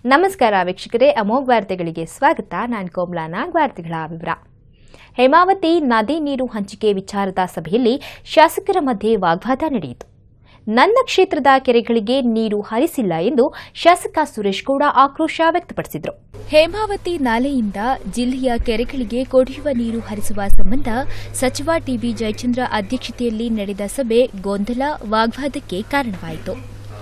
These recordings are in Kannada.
ನಮಸ್ಕಾರ ವೀಕ್ಷಕರೇ ಅಮೋಘ್ ವಾರ್ತೆಗಳಿಗೆ ಸ್ವಾಗತ ನಾನು ಕೋಮ್ಲಾ ನಾಗ್ ವಾರ್ತೆಗಳ ವಿವರ ಹೇಮಾವತಿ ನದಿ ನೀರು ಹಂಚಿಕೆ ವಿಚಾರದ ಸಭೆಯಲ್ಲಿ ಶಾಸಕರ ಮಧ್ಯೆ ವಾಗ್ವಾದ ನಡೆಯಿತು ನನ್ನ ಕ್ಷೇತ್ರದ ಕೆರೆಗಳಿಗೆ ನೀರು ಹರಿಸಿಲ್ಲ ಎಂದು ಶಾಸಕ ಸುರೇಶ್ ಗೌಡ ಆಕ್ರೋಶ ವ್ಯಕ್ತಪಡಿಸಿದರು ಹೇಮಾವತಿ ನಾಲೆಯಿಂದ ಜಿಲ್ಲೆಯ ಕೆರೆಗಳಿಗೆ ಕುಡಿಯುವ ನೀರು ಹರಿಸುವ ಸಂಬಂಧ ಸಚಿವ ಟಿಬಿ ಜಯಚಂದ್ರ ಅಧ್ಯಕ್ಷತೆಯಲ್ಲಿ ನಡೆದ ಸಭೆ ಗೊಂದಲ ವಾಗ್ವಾದಕ್ಕೆ ಕಾರಣವಾಯಿತು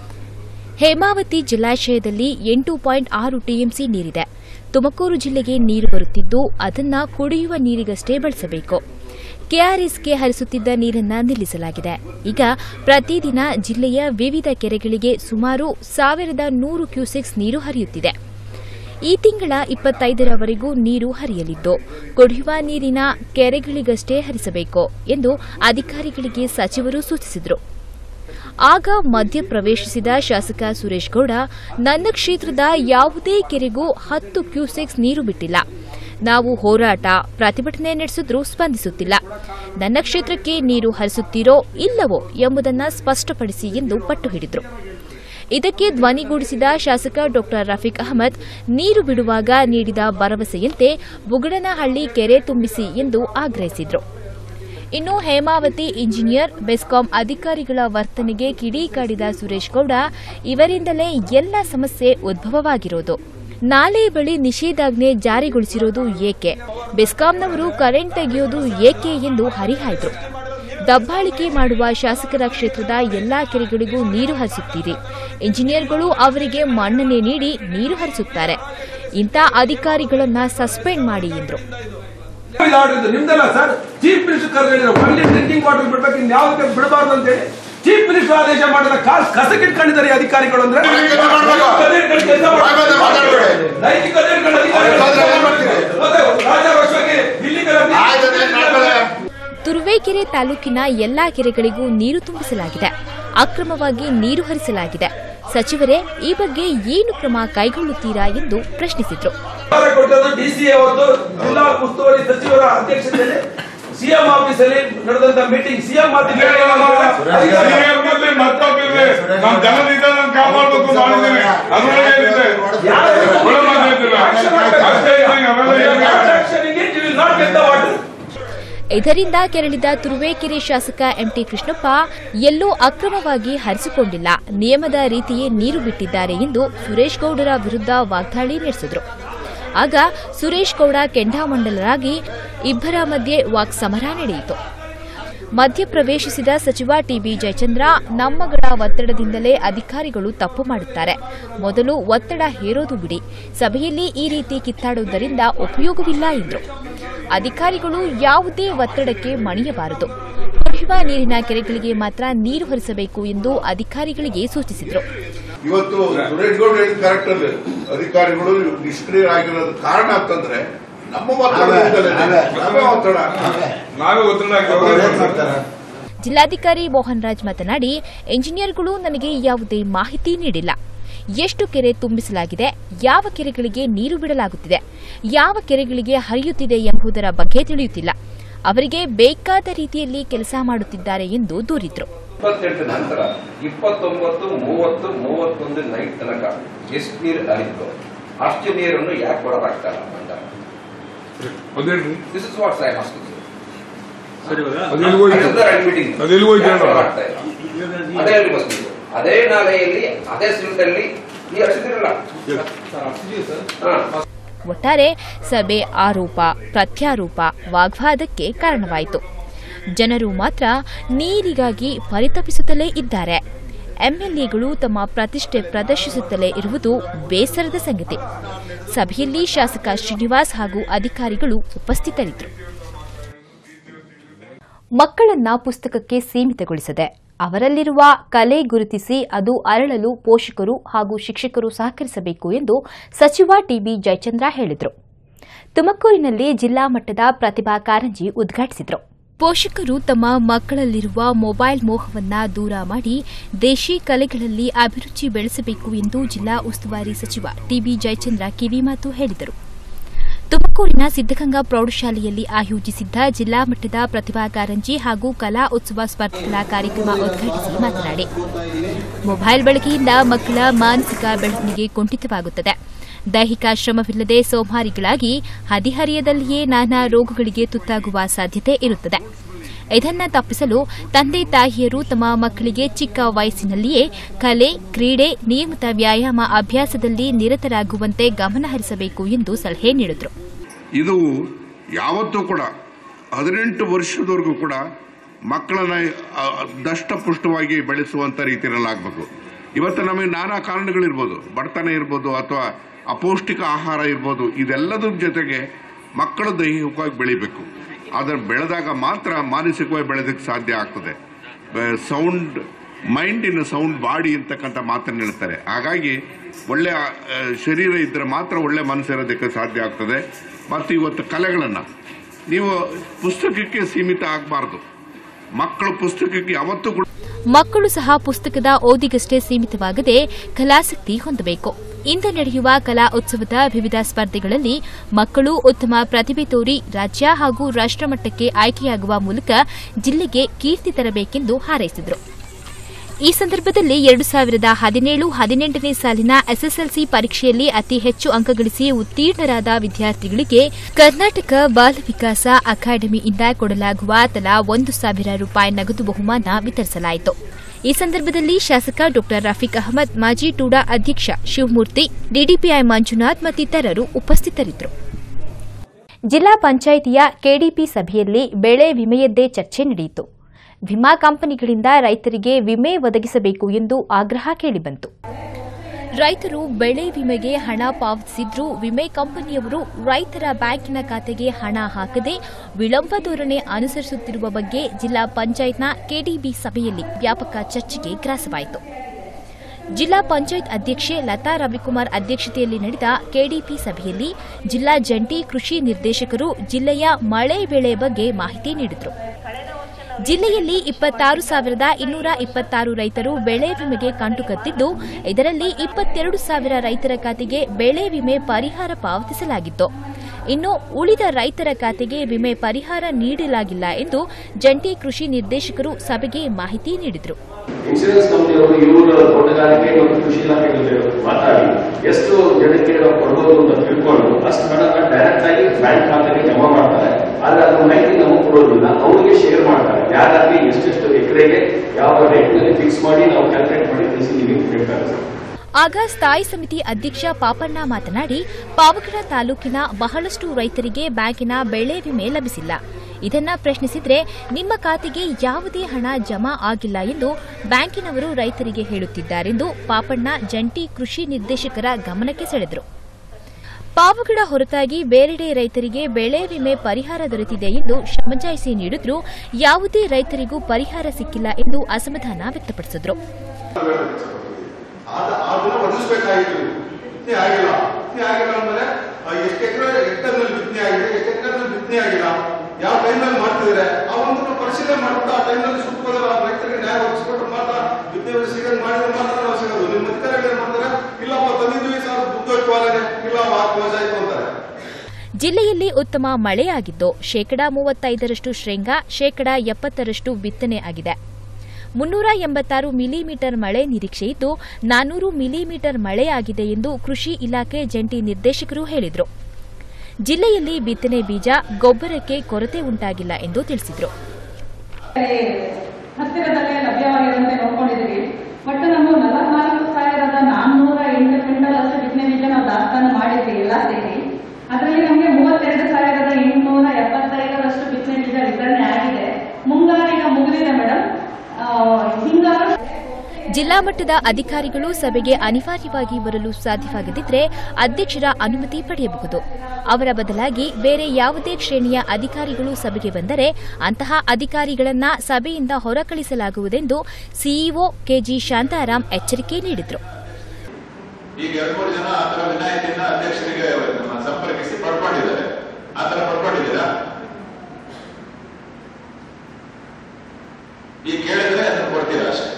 ಹೇಮಾವತಿ ಜಲಾಶಯದಲ್ಲಿ ಎಂಟು ಪಾಯಿಂಟ್ ಆರು ಟಿಎಂಸಿ ನೀರಿದೆ ತುಮಕೂರು ಜಿಲ್ಲೆಗೆ ನೀರು ಬರುತ್ತಿದ್ದು ಅದನ್ನ ಕುಡಿಯುವ ನೀರಿಗಷ್ಟೇ ಬಳಸಬೇಕು ಕೆಆರ್ಎಸ್ಗೆ ಹರಿಸುತ್ತಿದ್ದ ನೀರನ್ನ ನಿಲ್ಲಿಸಲಾಗಿದೆ ಈಗ ಪ್ರತಿದಿನ ಜಿಲ್ಲೆಯ ವಿವಿಧ ಕೆರೆಗಳಿಗೆ ಸುಮಾರು ಸಾವಿರದ ನೂರು ಕ್ಯೂಸೆಕ್ಸ್ ನೀರು ಹರಿಯುತ್ತಿದೆ ಈ ತಿಂಗಳ ಇಪ್ಪತ್ತೈದರವರೆಗೂ ನೀರು ಹರಿಯಲಿದ್ದು ಕುಡಿಯುವ ನೀರಿನ ಕೆರೆಗಳಿಗಷ್ಟೇ ಹರಿಸಬೇಕು ಎಂದು ಅಧಿಕಾರಿಗಳಿಗೆ ಸಚಿವರು ಸೂಚಿಸಿದರು ಆಗ ಮಧ್ಯ ಪ್ರವೇಶಿಸಿದ ಶಾಸಕ ಸುರೇಶ್ ಗೌಡ ನನ್ನ ಕ್ಷೇತ್ರದ ಯಾವುದೇ ಕೆರೆಗೂ ಹತ್ತು ಕ್ಯೂಸೆಕ್ಸ್ ನೀರು ಬಿಟ್ಟಿಲ್ಲ ನಾವು ಹೋರಾಟ ಪ್ರತಿಭಟನೆ ನಡೆಸಿದ್ರೂ ಸ್ಪಂದಿಸುತ್ತಿಲ್ಲ ನನ್ನ ಕ್ಷೇತ್ರಕ್ಕೆ ನೀರು ಹರಿಸುತ್ತೀರೋ ಇಲ್ಲವೋ ಎಂಬುದನ್ನು ಸ್ಪಷ್ಟಪಡಿಸಿ ಎಂದು ಪಟ್ಟು ಹಿಡಿದರು ಇದಕ್ಕೆ ಧ್ವನಿಗೂಡಿಸಿದ ಶಾಸಕ ಡಾ ರಫೀಕ್ ಅಹಮದ್ ನೀರು ಬಿಡುವಾಗ ನೀಡಿದ ಭರವಸೆಯಂತೆ ಬುಗಡನಹಳ್ಳಿ ಕೆರೆ ತುಂಬಿಸಿ ಎಂದು ಆಗ್ರಹಿಸಿದರು ಇನ್ನು ಹೇಮಾವತಿ ಇಂಜಿನಿಯರ್ ಬೆಸ್ಕಾಂ ಅಧಿಕಾರಿಗಳ ವರ್ತನೆಗೆ ಕಿಡಿಕಾಡಿದ ಸುರೇಶ್ ಗೌಡ ಇವರಿಂದಲೇ ಎಲ್ಲ ಸಮಸ್ಯೆ ಉದ್ಭವವಾಗಿರೋದು ನಾಲೆ ಬಳಿ ನಿಷೇಧಾಜ್ಞೆ ಜಾರಿಗೊಳಿಸಿರೋದು ಏಕೆ ಬೆಸ್ಕಾಂನವರು ಕರೆಂಟ್ ತೆಗೆಯೋದು ಏಕೆ ಎಂದು ಹರಿಹಾಯ್ದರು ದಬ್ಬಾಳಿಕೆ ಮಾಡುವ ಶಾಸಕರ ಕ್ಷೇತ್ರದ ಎಲ್ಲಾ ಕೆರೆಗಳಿಗೂ ನೀರು ಹರಿಸುತ್ತೀರಿ ಇಂಜಿನಿಯರ್ಗಳು ಅವರಿಗೆ ಮನ್ನಣೆ ನೀಡಿ ನೀರು ಹರಿಸುತ್ತಾರೆ ಇಂಥ ಅಧಿಕಾರಿಗಳನ್ನ ಸಸ್ಪೆಂಡ್ ಮಾಡಿ ಎಂದರು ಇದು ಆರ್ಡರ್ ಇದು ನಿಮ್ದಲ್ಲ ಸರ್ ಚೀಫ್ ಮಿನಿಸ್ಟರ್ ಕರೆದಿರೋ ಒಳ್ಳೆ ಡ್ರಿಂಕಿಂಗ್ ವಾಟರ್ ಬಿಡ್ಬೇಕು ಇನ್ ಯಾವ್ದಕ್ಕೆ ಬಿಡಬಾರ್ದು ಅಂತ ಹೇಳಿ ಚೀಫ್ ಮಿನಿಸ್ಟರ್ ಆದೇಶ ಮಾಡಿದ ಕಾಲ್ ಕಸಕಿಟ್ಕೊಂಡಿದ್ದಾರೆ ಈ ಅಧಿಕಾರಿಗಳು ಅಂದ್ರೆ ಕದಿಟ್ಕೊಂಡು ಕೆಲ್ಸ ಮಾಡ್ತಾರೆ. ನೈತಿಕತೆ ಇಟ್ಕೊಂಡು ಅಧಿಕಾರಿಗಳು ಮತ್ತೆ ರಾಜಾರೋಷವಾಗಿ ಇಲ್ಲಿಗೆಲ್ಲ ತುರುವೇಕೆರೆ ತಾಲೂಕಿನ ಎಲ್ಲಾ ಕೆರೆಗಳಿಗೂ ನೀರು ತುಂಬಿಸಲಾಗಿದೆ ಅಕ್ರಮವಾಗಿ ನೀರು ಹರಿಸಲಾಗಿದೆ ಸಚಿವರೇ ಈ ಬಗ್ಗೆ ಏನು ಕ್ರಮ ಕೈಗೊಳ್ಳುತ್ತೀರಾ ಎಂದು ಪ್ರಶ್ನಿಸಿದರು ಸರ್ಕಾರ ಕೊಟ್ಟದ್ದು ಡಿಸಿ ಅವತ್ತು ಜಿಲ್ಲಾ ಉಸ್ತುವಾರಿ ಸಚಿವರ ಅಧ್ಯಕ್ಷತೆಯಲ್ಲಿ ಸಿಎಂ ಆಫೀಸಲ್ಲಿ ನಡೆದಂತ ಮೀಟಿಂಗ್ ಸಿಎಂ ಸಿಎಂನಲ್ಲಿ ಮತ್ತೊಬ್ಬಿದೆ ನಮ್ಮ ಜನರಿದ್ದನ್ನು ಕಾಪಾಡಬೇಕು ಮಾಡಿದ್ದೇನೆ ಅದರೊಳಗೆ ಏನಿದೆ ಒಳಮಾತಾಡ್ತಿಲ್ಲ. ಅಷ್ಟೇ ಇದೆ, ಅವೆಲ್ಲ ಏನಿದೆ? ಇದರಿಂದ ಕೆರಳಿದ ತುರುವೇಕೆರೆ ಶಾಸಕ ಎಂಟಿ ಕೃಷ್ಣಪ್ಪ ಎಲ್ಲೂ ಅಕ್ರಮವಾಗಿ ಹರಿಸಿಕೊಂಡಿಲ್ಲ ನಿಯಮದ ರೀತಿಯೇ ನೀರು ಬಿಟ್ಟಿದ್ದಾರೆ ಎಂದು ಸುರೇಶ್ ಗೌಡರ ವಿರುದ್ಧ ವಾಗ್ದಾಳಿ ನಡೆಸಿದರು ಆಗ ಸುರೇಶ್ ಗೌಡ ಕೆಂಡಾಮಂಡಲರಾಗಿ ಇಬ್ಬರ ಮಧ್ಯೆ ವಾಕ್ಸಮರ ನಡೆಯಿತು ಮಧ್ಯ ಪ್ರವೇಶಿಸಿದ ಸಚಿವ ಟಿಬಿ ಜಯಚಂದ್ರ ನಮ್ಮಗಳ ಒತ್ತಡದಿಂದಲೇ ಅಧಿಕಾರಿಗಳು ತಪ್ಪು ಮಾಡುತ್ತಾರೆ ಮೊದಲು ಒತ್ತಡ ಹೇರೋದು ಬಿಡಿ ಸಭೆಯಲ್ಲಿ ಈ ರೀತಿ ಕಿತ್ತಾಡುವುದರಿಂದ ಉಪಯೋಗವಿಲ್ಲ ಎಂದರು ಅಧಿಕಾರಿಗಳು ಯಾವುದೇ ಒತ್ತಡಕ್ಕೆ ಮಣಿಯಬಾರದು ಕುಡಿಯುವ ನೀರಿನ ಕೆರೆಗಳಿಗೆ ಮಾತ್ರ ನೀರು ಹರಿಸಬೇಕು ಎಂದು ಅಧಿಕಾರಿಗಳಿಗೆ ಸೂಚಿಸಿದರು ಇವತ್ತು ಸುರೇಶ್ ಗೌಡ ಹೇಳಿದ ಕರೆಕ್ಟ್ ಅಲ್ಲಿ ಅಧಿಕಾರಿಗಳು ನಿಷ್ಕ್ರಿಯರಾಗಿರೋದು ಕಾರಣ ಅಂತಂದ್ರೆ ನಮ್ಮ ಒತ್ತಡದಿಂದಲೇ ನಮ್ಮ ಒತ್ತಡ ನಾವೇ ಒತ್ತಡ ಹಾಕಿ ಅವ್ರೇ ಮಾಡ್ತಾರೆ. ಜಿಲ್ಲಾಧಿಕಾರಿ ಮೋಹನ್ ರಾಜ್ ಮಾತನಾಡಿ ಇಂಜಿನಿಯರ್ಗಳು ನನಗೆ ಯಾವುದೇ ಮಾಹಿತಿ ನೀಡಿಲ್ಲ ಎಷ್ಟು ಕೆರೆ ತುಂಬಿಸಲಾಗಿದೆ ಯಾವ ಕೆರೆಗಳಿಗೆ ನೀರು ಬಿಡಲಾಗುತ್ತಿದೆ ಯಾವ ಕೆರೆಗಳಿಗೆ ಹರಿಯುತ್ತಿದೆ ಎಂಬುದರ ಬಗ್ಗೆ ತಿಳಿಯುತ್ತಿಲ್ಲ ಅವರಿಗೆ ಬೇಕಾದ ರೀತಿಯಲ್ಲಿ ಕೆಲಸ ಮಾಡುತ್ತಿದ್ದಾರೆ ಎಂದು ದೂರಿದ್ರು ಇಪ್ಪತ್ತೆಂಟು ನಂತರ ಇಪ್ಪತ್ತೊಂಬತ್ತು ಮೂವತ್ತು ಮೂವತ್ತೊಂದು ನೈಟ್ ತನಕ ಎಷ್ಟು ನೀರು ಹರಿತು ಅಷ್ಟು ನೀರನ್ನು ಯಾಕೆ ಕೊಡಲಾಗ್ತಾರ ಅಂತ ಅದೇನ್ರಿ? This is what's I must ಅದೆಲ್ಲಿಗೆ ಹೋಯ್ತು? ಅದೆಲ್ಲಿಗೆ ಹೋಯ್ತು ಹೇಳು? ಅದೇ ಹೇಳಿ ಬಸ್ ನೀವು. ಅದೇ ನಾಲೆಯಲ್ಲಿ ಅದೇ ಸಿಲ್ಟಲ್ಲಿ ನೀರು ಹರಿಸಿದಿರಲ್ಲ ಹಾ ಒಟ್ಟಾರೆ ಸಭೆ ಆರೋಪ ಪ್ರತ್ಯಾರೋಪ ವಾಗ್ವಾದಕ್ಕೆ ಕಾರಣವಾಯಿತು ಜನರು ಮಾತ್ರ ನೀರಿಗಾಗಿ ಪರಿತಪಿಸುತ್ತಲೇ ಇದ್ದಾರೆ ಎಂಎಲ್ಎಗಳು ತಮ್ಮ ಪ್ರತಿಷ್ಠೆ ಪ್ರದರ್ಶಿಸುತ್ತಲೇ ಇರುವುದು ಬೇಸರದ ಸಂಗತಿ ಸಭೆಯಲ್ಲಿ ಶಾಸಕ ಶ್ರೀನಿವಾಸ್ ಹಾಗೂ ಅಧಿಕಾರಿಗಳು ಉಪಸ್ಥಿತರಿದ್ದರು ಮಕ್ಕಳನ್ನ ಪುಸ್ತಕಕ್ಕೆ ಸೀಮಿತಗೊಳಿಸದೆ ಅವರಲ್ಲಿರುವ ಕಲೆ ಗುರುತಿಸಿ ಅದು ಅರಳಲು ಪೋಷಕರು ಹಾಗೂ ಶಿಕ್ಷಕರು ಸಹಕರಿಸಬೇಕು ಎಂದು ಸಚಿವ ಟಿಬಿ ಜಯಚಂದ್ರ ಹೇಳಿದರು ತುಮಕೂರಿನಲ್ಲಿ ಜಿಲ್ಲಾ ಮಟ್ಟದ ಪ್ರತಿಭಾ ಕಾರಂಜಿ ಉದ್ಘಾಟಿಸಿದರು ಪೋಷಕರು ತಮ್ಮ ಮಕ್ಕಳಲ್ಲಿರುವ ಮೊಬೈಲ್ ಮೋಹವನ್ನ ದೂರ ಮಾಡಿ ದೇಶಿ ಕಲೆಗಳಲ್ಲಿ ಅಭಿರುಚಿ ಬೆಳೆಸಬೇಕು ಎಂದು ಜಿಲ್ಲಾ ಉಸ್ತುವಾರಿ ಸಚಿವ ಟಿಬಿ ಜಯಚಂದ್ರ ಕಿವಿಮಾತು ಹೇಳಿದರು ತುಮಕೂರಿನ ಸಿದ್ದಗಂಗಾ ಪ್ರೌಢಶಾಲೆಯಲ್ಲಿ ಆಯೋಜಿಸಿದ್ದ ಜಿಲ್ಲಾ ಮಟ್ಟದ ಪ್ರತಿಭಾ ಕಾರಂಜಿ ಹಾಗೂ ಕಲಾ ಉತ್ಸವ ಸ್ಪರ್ಧೆಗಳ ಕಾರ್ಯಕ್ರಮ ಉದ್ಘಾಟಿಸಿ ಮಾತನಾಡಿ ಮೊಬೈಲ್ ಬಳಕೆಯಿಂದ ಮಕ್ಕಳ ಮಾನಸಿಕ ಬೆಳವಣಿಗೆ ಕುಂಠಿತವಾಗುತ್ತದೆ ದೈಹಿಕ ಶ್ರಮವಿಲ್ಲದೆ ಸೋಮಾರಿಗಳಾಗಿ ಹದಿಹರಿಯದಲ್ಲಿಯೇ ನಾನಾ ರೋಗಗಳಿಗೆ ತುತ್ತಾಗುವ ಸಾಧ್ಯತೆ ಇರುತ್ತದೆ ಇದನ್ನ ತಪ್ಪಿಸಲು ತಂದೆ ತಾಯಿಯರು ತಮ್ಮ ಮಕ್ಕಳಿಗೆ ಚಿಕ್ಕ ವಯಸ್ಸಿನಲ್ಲಿಯೇ ಕಲೆ ಕ್ರೀಡೆ ನಿಯಮಿತ ವ್ಯಾಯಾಮ ಅಭ್ಯಾಸದಲ್ಲಿ ನಿರತರಾಗುವಂತೆ ಗಮನಹರಿಸಬೇಕು ಎಂದು ಸಲಹೆ ನೀಡಿದರು ಇದು ಯಾವತ್ತೂ ಕೂಡ ಹದಿನೆಂಟು ವರ್ಷದವರೆಗೂ ಕೂಡ ಮಕ್ಕಳನ್ನ ಆ, ದಷ್ಟಪುಷ್ಟವಾಗಿ ಬೆಳೆಸುವಂತ ರೀತಿಯಲ್ಲಿ ಆಗಬೇಕು ಇವತ್ತು ನಮಗೆ ನಾನಾ ಕಾರಣಗಳಿರ್ಬೋದು ಬಡತನ ಇರ್ಬೋದು ಅಥವಾ ಅಪೌಷ್ಟಿಕ ಆಹಾರ ಇರ್ಬೋದು ಇದೆಲ್ಲದ್ರ ಜೊತೆಗೆ ಮಕ್ಕಳು ದೈಹಿಕವಾಗಿ ಬೆಳಿಬೇಕು ಅದನ್ನು ಬೆಳೆದಾಗ ಮಾತ್ರ ಮಾನಸಿಕವಾಗಿ ಬೆಳೆದಕ್ಕೆ ಸಾಧ್ಯ ಆಗ್ತದೆ sound mind in sound body ಅಂತಕ್ಕಂಥ ಮಾತನ್ನು ಹೇಳ್ತಾರೆ ಹಾಗಾಗಿ ಒಳ್ಳೆಯ ಆ, ಶರೀರ ಇದ್ದರೆ ಮಾತ್ರ ಒಳ್ಳೆ ಮನಸ್ಸು ಇರೋದಕ್ಕೆ ಸಾಧ್ಯ ಆಗ್ತದೆ ಮತ್ತು ಇವತ್ತು ಕಲೆಗಳನ್ನು ನೀವು ಪುಸ್ತಕಕ್ಕೆ ಸೀಮಿತ ಆಗಬಾರ್ದು ಮಕ್ಕಳು ಪುಸ್ತಕಕ್ಕೆ ಯಾವತ್ತೂ ಕೂಡ ಮಕ್ಕಳು ಸಹ ಪುಸ್ತಕದ ಓದಿಗಷ್ಟೇ ಸೀಮಿತವಾಗದೆ ಕಲಾಸಕ್ತಿ ಹೊಂದಬೇಕು ಇಂದು ನಡೆಯುವ ಕಲಾ ಉತ್ಸವದ ವಿವಿಧ ಸ್ಪರ್ಧೆಗಳಲ್ಲಿ ಮಕ್ಕಳು ಉತ್ತಮ ಪ್ರತಿಭೆ ತೋರಿ ರಾಜ್ಯ ಹಾಗೂ ರಾಷ್ಟಮಟ್ಟಕ್ಕೆ ಆಯ್ಕೆಯಾಗುವ ಮೂಲಕ ಜಿಲ್ಲೆಗೆ ಕೀರ್ತಿ ತರಬೇಕೆಂದು ಹಾರೈಸಿದರು ಈ ಸಂದರ್ಭದಲ್ಲಿ ಎರಡು ಸಾವಿರದ ಹದಿನೇಳು ಹದಿನೆಂಟನೇ ಸಾಲಿನ ಎಸ್ಎಸ್ಎಲ್ಸಿ ಪರೀಕ್ಷೆಯಲ್ಲಿ ಅತಿ ಹೆಚ್ಚು ಅಂಕ ಗಳಿಸಿ ಉತ್ತೀರ್ಣರಾದ ವಿದ್ಯಾರ್ಥಿಗಳಿಗೆ ಕರ್ನಾಟಕ ಬಾಲ ವಿಕಾಸ ಅಕಾಡೆಮಿಯಿಂದ ಕೊಡಲಾಗುವ ತಲಾ ಒಂದು ಸಾವಿರ ರೂಪಾಯಿ ನಗದು ಬಹುಮಾನ ವಿತರಿಸಲಾಯಿತು ಈ ಸಂದರ್ಭದಲ್ಲಿ ಶಾಸಕ ಡಾ ರಫೀಕ್ ಅಹಮದ್ ಮಾಜಿ ಟೂಡಾ ಅಧ್ಯಕ್ಷ ಶಿವಮೂರ್ತಿ ಡಿಡಿಪಿಐ ಮಂಜುನಾಥ್ ಮತ್ತಿತರರು ಉಪಸ್ಥಿತರಿದ್ದರು ಜಿಲ್ಲಾ ಪಂಚಾಯಿತಿಯ ಕೆಡಿಪಿ ಸಭೆಯಲ್ಲಿ ಬೆಳೆ ವಿಮೆಯದ್ದೇ ಚರ್ಚೆ ನಡೆಯಿತು ವಿಮಾ ಕಂಪನಿಗಳಿಂದ ರೈತರಿಗೆ ವಿಮೆ ಒದಗಿಸಬೇಕು ಎಂದು ಆಗ್ರಹ ಕೇಳಿಬಂತು ರೈತರು ಬೆಳೆ ವಿಮೆಗೆ ಹಣ ಪಾವತಿಸಿದ್ರೂ ವಿಮೆ ಕಂಪನಿಯವರು ರೈತರ ಬ್ಯಾಂಕಿನ ಖಾತೆಗೆ ಹಣ ಹಾಕದೆ ವಿಳಂಬ ಧೋರಣೆ ಅನುಸರಿಸುತ್ತಿರುವ ಬಗ್ಗೆ ಜಿಲ್ಲಾ ಪಂಚಾಯತ್ನ ಕೆಡಿಬಿ ಸಭೆಯಲ್ಲಿ ವ್ಯಾಪಕ ಚರ್ಚೆಗೆ ಗ್ರಾಸವಾಯಿತು ಜಿಲ್ಲಾ ಪಂಚಾಯತ್ ಅಧ್ಯಕ್ಷೆ ಲತಾ ರವಿಕುಮಾರ್ ಅಧ್ಯಕ್ಷತೆಯಲ್ಲಿ ನಡೆದ ಕೆಡಿಪಿ ಸಭೆಯಲ್ಲಿ ಜಿಲ್ಲಾ ಜಂಟಿ ಕೃಷಿ ನಿರ್ದೇಶಕರು ಜಿಲ್ಲೆಯ ಮಳೆ ಬೆಳೆ ಬಗ್ಗೆ ಮಾಹಿತಿ ನೀಡಿದರು ಜಿಲ್ಲೆಯಲ್ಲಿ ಇಪ್ಪತ್ತಾರು ಸಾವಿರದ ಇನ್ನೂರ ಇಪ್ಪತ್ತಾರು ರೈತರು ಬೆಳೆ ವಿಮೆಗೆ ಕಂಟು ಕಟ್ಟಿದ್ದು ಇದರಲ್ಲಿ ಇಪ್ಪತ್ತೆರಡು ಸಾವಿರ ರೈತರ ಖಾತೆಗೆ ಬೆಳೆ ವಿಮೆ ಪರಿಹಾರ ಪಾವತಿಸಲಾಗಿತ್ತು ಇನ್ನು ಉಳಿದ ರೈತರ ಖಾತೆಗೆ ವಿಮೆ ಪರಿಹಾರ ನೀಡಲಾಗಿಲ್ಲ ಎಂದು ಜಂಟಿ ಕೃಷಿ ನಿರ್ದೇಶಕರು ಸಭೆಗೆ ಮಾಹಿತಿ ನೀಡಿದರು ಇನ್ಶೂರೆನ್ಸ್ ಕಂಪನಿಯವರು ಇವರ ತೋಟಗಾರಿಕೆ ಮತ್ತು ಕೃಷಿ ಇಲಾಖೆ ಜೊತೆ ಮಾತಾಡಿ ಎಷ್ಟು ಜನಕ್ಕೆ ನಾವು ಕೊಡ್ಬೋದು ಅಂತ ತಿಳ್ಕೊಂಡು ಅಷ್ಟು ಹಣನ ಡೈರೆಕ್ಟ್ ಆಗಿ ಬ್ಯಾಂಕ್ ಖಾತೆಗೆ ಜಮಾ ಮಾಡ್ತಾರೆ ಆದ್ರೆ ಅದ್ರ ಮಾಹಿತಿ ನಮಗೆ ಕೊಡೋದಿಲ್ಲ ಅವರಿಗೆ ಶೇರ್ ಮಾಡ್ತಾರೆ ಯಾರಾಗಿ ಎಷ್ಟೆಷ್ಟು ಎಕರೆಗೆ ಯಾವ ರೇಟ್ನಲ್ಲಿ ಫಿಕ್ಸ್ ಮಾಡಿ ನಾವು ಕ್ಯಾಲ್ಕುಲೇಟ್ ಮಾಡಿ ತಿಳಿಸಿದೀವಿ ಅಂತ ಹೇಳ್ತಾರೆ ಸರ್ ಆಗ ಸ್ಥಾಯಿ ಸಮಿತಿ ಅಧ್ಯಕ್ಷ ಪಾಪಣ್ಣ ಮಾತನಾಡಿ ಪಾವಗಡ ತಾಲೂಕಿನ ಬಹಳಷ್ಟು ರೈತರಿಗೆ ಬ್ಯಾಂಕಿನ ಬೆಳೆ ವಿಮೆ ಲಭಿಸಿಲ್ಲ ಇದನ್ನ ಪ್ರಶ್ನಿಸಿದ್ರೆ ನಿಮ್ಮ ಖಾತೆಗೆ ಯಾವುದೇ ಹಣ ಜಮಾ ಆಗಿಲ್ಲ ಎಂದು ಬ್ಯಾಂಕಿನವರು ರೈತರಿಗೆ ಹೇಳುತ್ತಿದ್ದಾರೆಂದು ಪಾಪಣ್ಣ ಜಂಟಿ ಕೃಷಿ ನಿರ್ದೇಶಕರ ಗಮನಕ್ಕೆ ಸೆಳೆದರು ಪಾವಗಡ ಹೊರತಾಗಿ ಬೇರೆಡೆ ರೈತರಿಗೆ ಬೆಳೆ ವಿಮೆ ಪರಿಹಾರ ದೊರೆತಿದೆ ಎಂದು ಸಮಜಾಯಿಸಿ ನೀಡಿದ್ರೂ ಯಾವುದೇ ರೈತರಿಗೂ ಪರಿಹಾರ ಸಿಕ್ಕಿಲ್ಲ ಎಂದು ಅಸಮಾಧಾನ ವ್ಯಕ್ತಪಡಿಸಿದರು ಅದನ್ನ ಒದಗಿಸ್ಬೇಕಾಗಿತ್ತು ಬಿತ್ತನೆ ಆಗಿಲ್ಲ ಬಿತ್ತನೆ ಆಗಿಲ್ಲ ಅಂದ್ರೆ ಆ, ಎಷ್ಟು ಎಕರೆ ಹೆಕ್ಟರ್ನಲ್ಲಿ ಬಿತ್ತನೆ ಆಗಿದೆ ಎಷ್ಟು ಎಕರೆನಲ್ಲಿ ಬಿತ್ತನೆ ಆಗಿಲ್ಲ ಯಾವ ಟೈಮ್ನಲ್ಲಿ ಮಾಡ್ತಿದ್ದಾರೆ ಆ ಒಂದು ಪರಿಶೀಲನೆ ಮಾಡ್ಬಿಟ್ಟು ಆ ಟೈಮ್ನಲ್ಲಿ ಸೂಕ್ತವಾದ ಆ ರೈತರಿಗೆ ನ್ಯಾಯ ಒದಗಿಸ್ಕೊಟ್ಟು ಮಾತ್ರ ಬಿತ್ತನೆ ಸಿಗಂಗ್ ಮಾಡಿದ್ರೆ ಮಾತ್ರ ನಾವು ಸಿಗೋದು ನಿಮ್ಮ ಅಧಿಕಾರಿಗಳು ಏನ್ ಮಾಡ್ತಾರೆ ಇಲ್ಲಪ್ಪ ತಂದಿದ್ವಿ ಸರ್ ಬುದ್ಧೋಯ್ತು ಅಲ್ಲೇ ಇಲ್ಲ ಮೋಸ ಆಯ್ತು ಅಂತಾರೆ ಜಿಲ್ಲೆಯಲ್ಲಿ ಉತ್ತಮ ಮಳೆಯಾಗಿದ್ದು ಶೇಕಡಾ ಮೂವತ್ತೈದರಷ್ಟು ಶೇಂಗಾ ಶೇಕಡಾ ಎಪ್ಪತ್ತರಷ್ಟು ಬಿತ್ತನೆ ಆಗಿದೆ ಮುನ್ನೂರ ಎಂಬತ್ತಾರು ಮಿಲಿಮೀಟರ್ ಮಳೆ ನಿರೀಕ್ಷೆ ಇದ್ದು ನಾನ್ನೂರು ಮಿಲಿಮೀಟರ್ ಮಳೆಯಾಗಿದೆ ಎಂದು ಕೃಷಿ ಇಲಾಖೆ ಜಂಟಿ ನಿರ್ದೇಶಕರು ಹೇಳಿದರು ಜಿಲ್ಲೆಯಲ್ಲಿ ಬಿತ್ತನೆ ಬೀಜ ಗೊಬ್ಬರಕ್ಕೆ ಕೊರತೆ ಉಂಟಾಗಿಲ್ಲ ಎಂದು ತಿಳಿಸಿದರು ಹತ್ತಿರದಲ್ಲೇ ಲಭ್ಯವಾಗಿರುವಂತೆ ನೋಡ್ಕೊಂಡಿದ್ದೀವಿ ಒಟ್ಟು ನಾವು ನಲವತ್ನಾಲ್ಕು ಸಾವಿರದ ನಾನ್ನೂರ ಎಂಟು ಕ್ವಿಂಟಲ್ ಅಷ್ಟು ಬಿತ್ತನೆ ಬೀಜ ನಾವು ದಾಸ್ತಾನು ಮಾಡಿದ್ವಿ ಎಲ್ಲ ಸೇರಿ ಅದರಲ್ಲಿ ನಮಗೆ ಮೂವತ್ತೆರಡು ಸಾವಿರದ ಎಂಟುನೂರ ಎಪ್ಪತ್ತೈದರಷ್ಟು ಬಿತ್ತನೆ ಬೀಜ ವಿತರಣೆ ಆಗಿದೆ ಮುಂಗಾರು ಈಗ ಮುಗಿದಿದೆ ಮೇಡಮ್ ಹಿಂಗಾರು ಜಿಲ್ಲಾ ಮಟ್ಟದ ಅಧಿಕಾರಿಗಳು ಸಭೆಗೆ ಅನಿವಾರ್ಯವಾಗಿ ಬರಲು ಸಾಧ್ಯವಾಗದಿದ್ದರೆ ಅಧ್ಯಕ್ಷರ ಅನುಮತಿ ಪಡೆಯಬಹುದು ಅವರ ಬದಲಾಗಿ ಬೇರೆ ಯಾವುದೇ ಶ್ರೇಣಿಯ ಅಧಿಕಾರಿಗಳು ಸಭೆಗೆ ಬಂದರೆ ಅಂತಹ ಅಧಿಕಾರಿಗಳನ್ನ ಸಭೆಯಿಂದ ಹೊರಕಳಿಸಲಾಗುವುದೆಂದು ಸಿಇಒ ಕೆಜಿ ಶಾಂತಾರಾಮ್ ಎಚ್ಚರಿಕೆ ನೀಡಿದರು ಈಗ ಎರಡು ಮೂರು ಜನ ಆ ತರ ವಿನಾಯಿತಿಯನ್ನ ಅಧ್ಯಕ್ಷರಿಗೆ ನಮ್ಮ ಸಂಪರ್ಕಿಸಿ ಪಡ್ಕೊಂಡಿದ್ದಾರೆ ಆ ತರ ಪಡ್ಕೊಂಡಿದ್ದೀರಾ ಈಗ ಕೇಳಿದ್ರೆ ಅದನ್ನು ಕೊಡ್ತೀರಾ ಅಷ್ಟೇ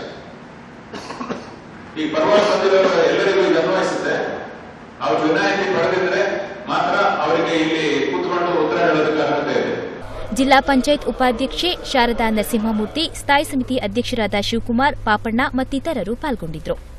ಈಗ ಪರವಾಗಿ ಬಂದಿರೋರು ಎಲ್ಲರಿಗೂ ಇದು ಅನ್ವಯಿಸುತ್ತೆ ಅವ್ರು ವಿನಾಯಿತಿ ಪಡೆದಿದ್ರೆ ಮಾತ್ರ ಅವರಿಗೆ ಇಲ್ಲಿ ಕೂತ್ಕೊಂಡು ಉತ್ತರ ಹೇಳೋದಕ್ಕೆ ಅರ್ಹತೆ ಇದೆ ಜಿಲ್ಲಾ ಪಂಚಾಯತ್ ಉಪಾಧ್ಯಕ್ಷೆ ಶಾರದಾ ನರಸಿಂಹಮೂರ್ತಿ ಸ್ಥಾಯಿ ಸಮಿತಿ ಅಧ್ಯಕ್ಷರಾದ ಶಿವಕುಮಾರ್ ಪಾಪಣ್ಣ ಮತ್ತಿತರರು ಪಾಲ್ಗೊಂಡಿದ್ದರು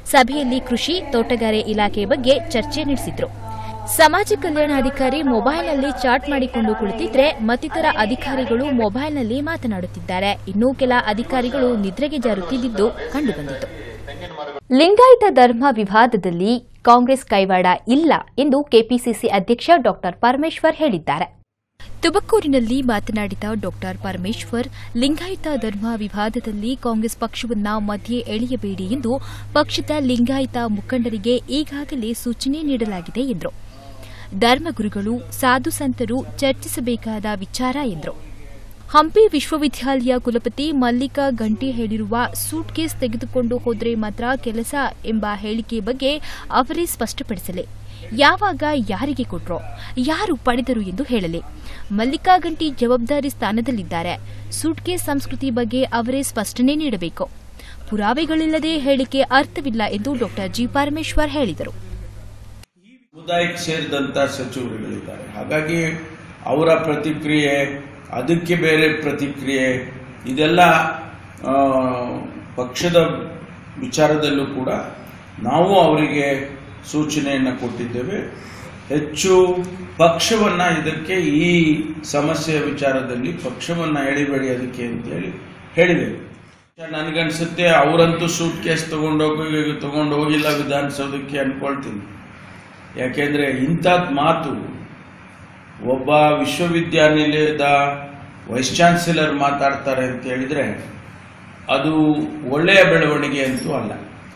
ಸಭೆಯಲ್ಲಿ ಕೃಷಿ ತೋಟಗಾರಿ ಇಲಾಖೆ ಬಗ್ಗೆ ಚರ್ಚೆ ನಡೆಸಿದ್ರು ಸಮಾಜ ಕಲ್ಯಾಣಾಧಿಕಾರಿ ಮೊಬೈಲ್ನಲ್ಲಿ ಚಾಟ್ ಮಾಡಿಕೊಂಡು ಕುಳಿತಿದ್ರೆ ಮತ್ತಿತರ ಅಧಿಕಾರಿಗಳು ಮೊಬೈಲ್ನಲ್ಲಿ ಮಾತನಾಡುತ್ತಿದ್ದಾರೆ ಇನ್ನೂ ಕೆಲ ಅಧಿಕಾರಿಗಳು ನಿದ್ರೆಗೆ ಜಾರುತ್ತಿದ್ದುದು ಕಂಡುಬಂದಿತು ಲಿಂಗಾಯತ ಧರ್ಮ ವಿವಾದದಲ್ಲಿ ಕಾಂಗ್ರೆಸ್ ಕೈವಾಡ ಇಲ್ಲ ಎಂದು ಕೆಪಿಸಿಸಿ ಅಧ್ಯಕ್ಷ ಡಾಕ್ಟರ್ ಪರಮೇಶ್ವರ್ ಹೇಳಿದ್ದಾರೆ ತುಮಕೂರಿನಲ್ಲಿ ಮಾತನಾಡಿದ ಡಾಕ್ಟರ್ ಪರಮೇಶ್ವರ್ ಲಿಂಗಾಯತ ಧರ್ಮ ವಿವಾದದಲ್ಲಿ ಕಾಂಗ್ರೆಸ್ ಪಕ್ಷವನ್ನ ಮಧ್ಯೆ ಎಳೆಯಬೇಡಿ ಎಂದು ಪಕ್ಷದ ಲಿಂಗಾಯತ ಮುಖಂಡರಿಗೆ ಈಗಾಗಲೇ ಸೂಚನೆ ನೀಡಲಾಗಿದೆ ಎಂದರು ಧರ್ಮಗುರುಗಳು ಸಾಧು ಸಂತರು ಚರ್ಚಿಸಬೇಕಾದ ವಿಚಾರ ಎಂದರು ಹಂಪಿ ವಿಶ್ವವಿದ್ಯಾಲಯ ಕುಲಪತಿ ಮಲ್ಲಿಕಾ ಗಂಟಿ ಹೇಳಿರುವ ಸೂಟ್ಕೇಸ್ ತೆಗೆದುಕೊಂಡು ಹೋದರೆ ಮಾತ್ರ ಕೆಲಸ ಎಂಬ ಹೇಳಿಕೆ ಬಗ್ಗೆ ಅವರೇ ಸ್ಪಷ್ಟಪಡಿಸಲಿ ಯಾವಾಗ ಯಾರಿಗೆ ಕೊಟ್ರೋ ಯಾರು ಪಡೆದರು ಎಂದು ಹೇಳಲಿ ಮಲ್ಲಿಕಾ ಗಂಟಿ ಜವಾಬ್ದಾರಿ ಸ್ಥಾನದಲ್ಲಿದ್ದಾರೆ ಸೂಟ್ಕೇಸ್ ಸಂಸ್ಕೃತಿ ಬಗ್ಗೆ ಅವರೇ ಸ್ಪಷ್ಟನೆ ನೀಡಬೇಕು ಪುರಾವೆಗಳಿಲ್ಲದೆ ಹೇಳಿಕೆ ಅರ್ಥವಿಲ್ಲ ಎಂದು ಡಾ ಜಿ ಪರಮೇಶ್ವರ್ ಹೇಳಿದರು ಸಮುದಾಯಕ್ಕೆ ಸೇರಿದಂಥ ಸಚಿವರುಗಳಿದ್ದಾರೆ ಹಾಗಾಗಿ ಅವರ ಪ್ರತಿಕ್ರಿಯೆ ಅದಕ್ಕೆ ಬೇರೆ ಪ್ರತಿಕ್ರಿಯೆ ಇದೆಲ್ಲ ಆ, ಪಕ್ಷದ ವಿಚಾರದಲ್ಲೂ ಕೂಡ ನಾವು ಅವರಿಗೆ ಸೂಚನೆಯನ್ನು ಕೊಟ್ಟಿದ್ದೇವೆ ಹೆಚ್ಚು ಪಕ್ಷವನ್ನ ಇದಕ್ಕೆ ಈ ಸಮಸ್ಯೆಯ ವಿಚಾರದಲ್ಲಿ ಪಕ್ಷವನ್ನ ಎಳಿಬೇಡಿ ಅದಕ್ಕೆ ಅಂತೇಳಿ ಹೇಳಿದ್ದೇವೆ ನನಗನ್ಸುತ್ತೆ ಅವರಂತೂ ಸೂಟ್ ಕೇಸ್ ತಗೊಂಡೋಗಿ ತಗೊಂಡು ಹೋಗಿಲ್ಲ ವಿಧಾನಸೌಧಕ್ಕೆ ಅನ್ಕೊಳ್ತೀನಿ ಯಾಕೆಂದ್ರೆ ಇಂಥದ್ದು ಮಾತು ಒಬ್ಬ ವಿಶ್ವವಿದ್ಯಾನಿಲಯದ ವೈಸ್ ಚಾನ್ಸಲರ್ ಮಾತಾಡ್ತಾರೆ ಅಂತ ಹೇಳಿದ್ರೆ ಅದು ಒಳ್ಳೆಯ ಬೆಳವಣಿಗೆ ಅಂತೂ ಅಲ್ಲ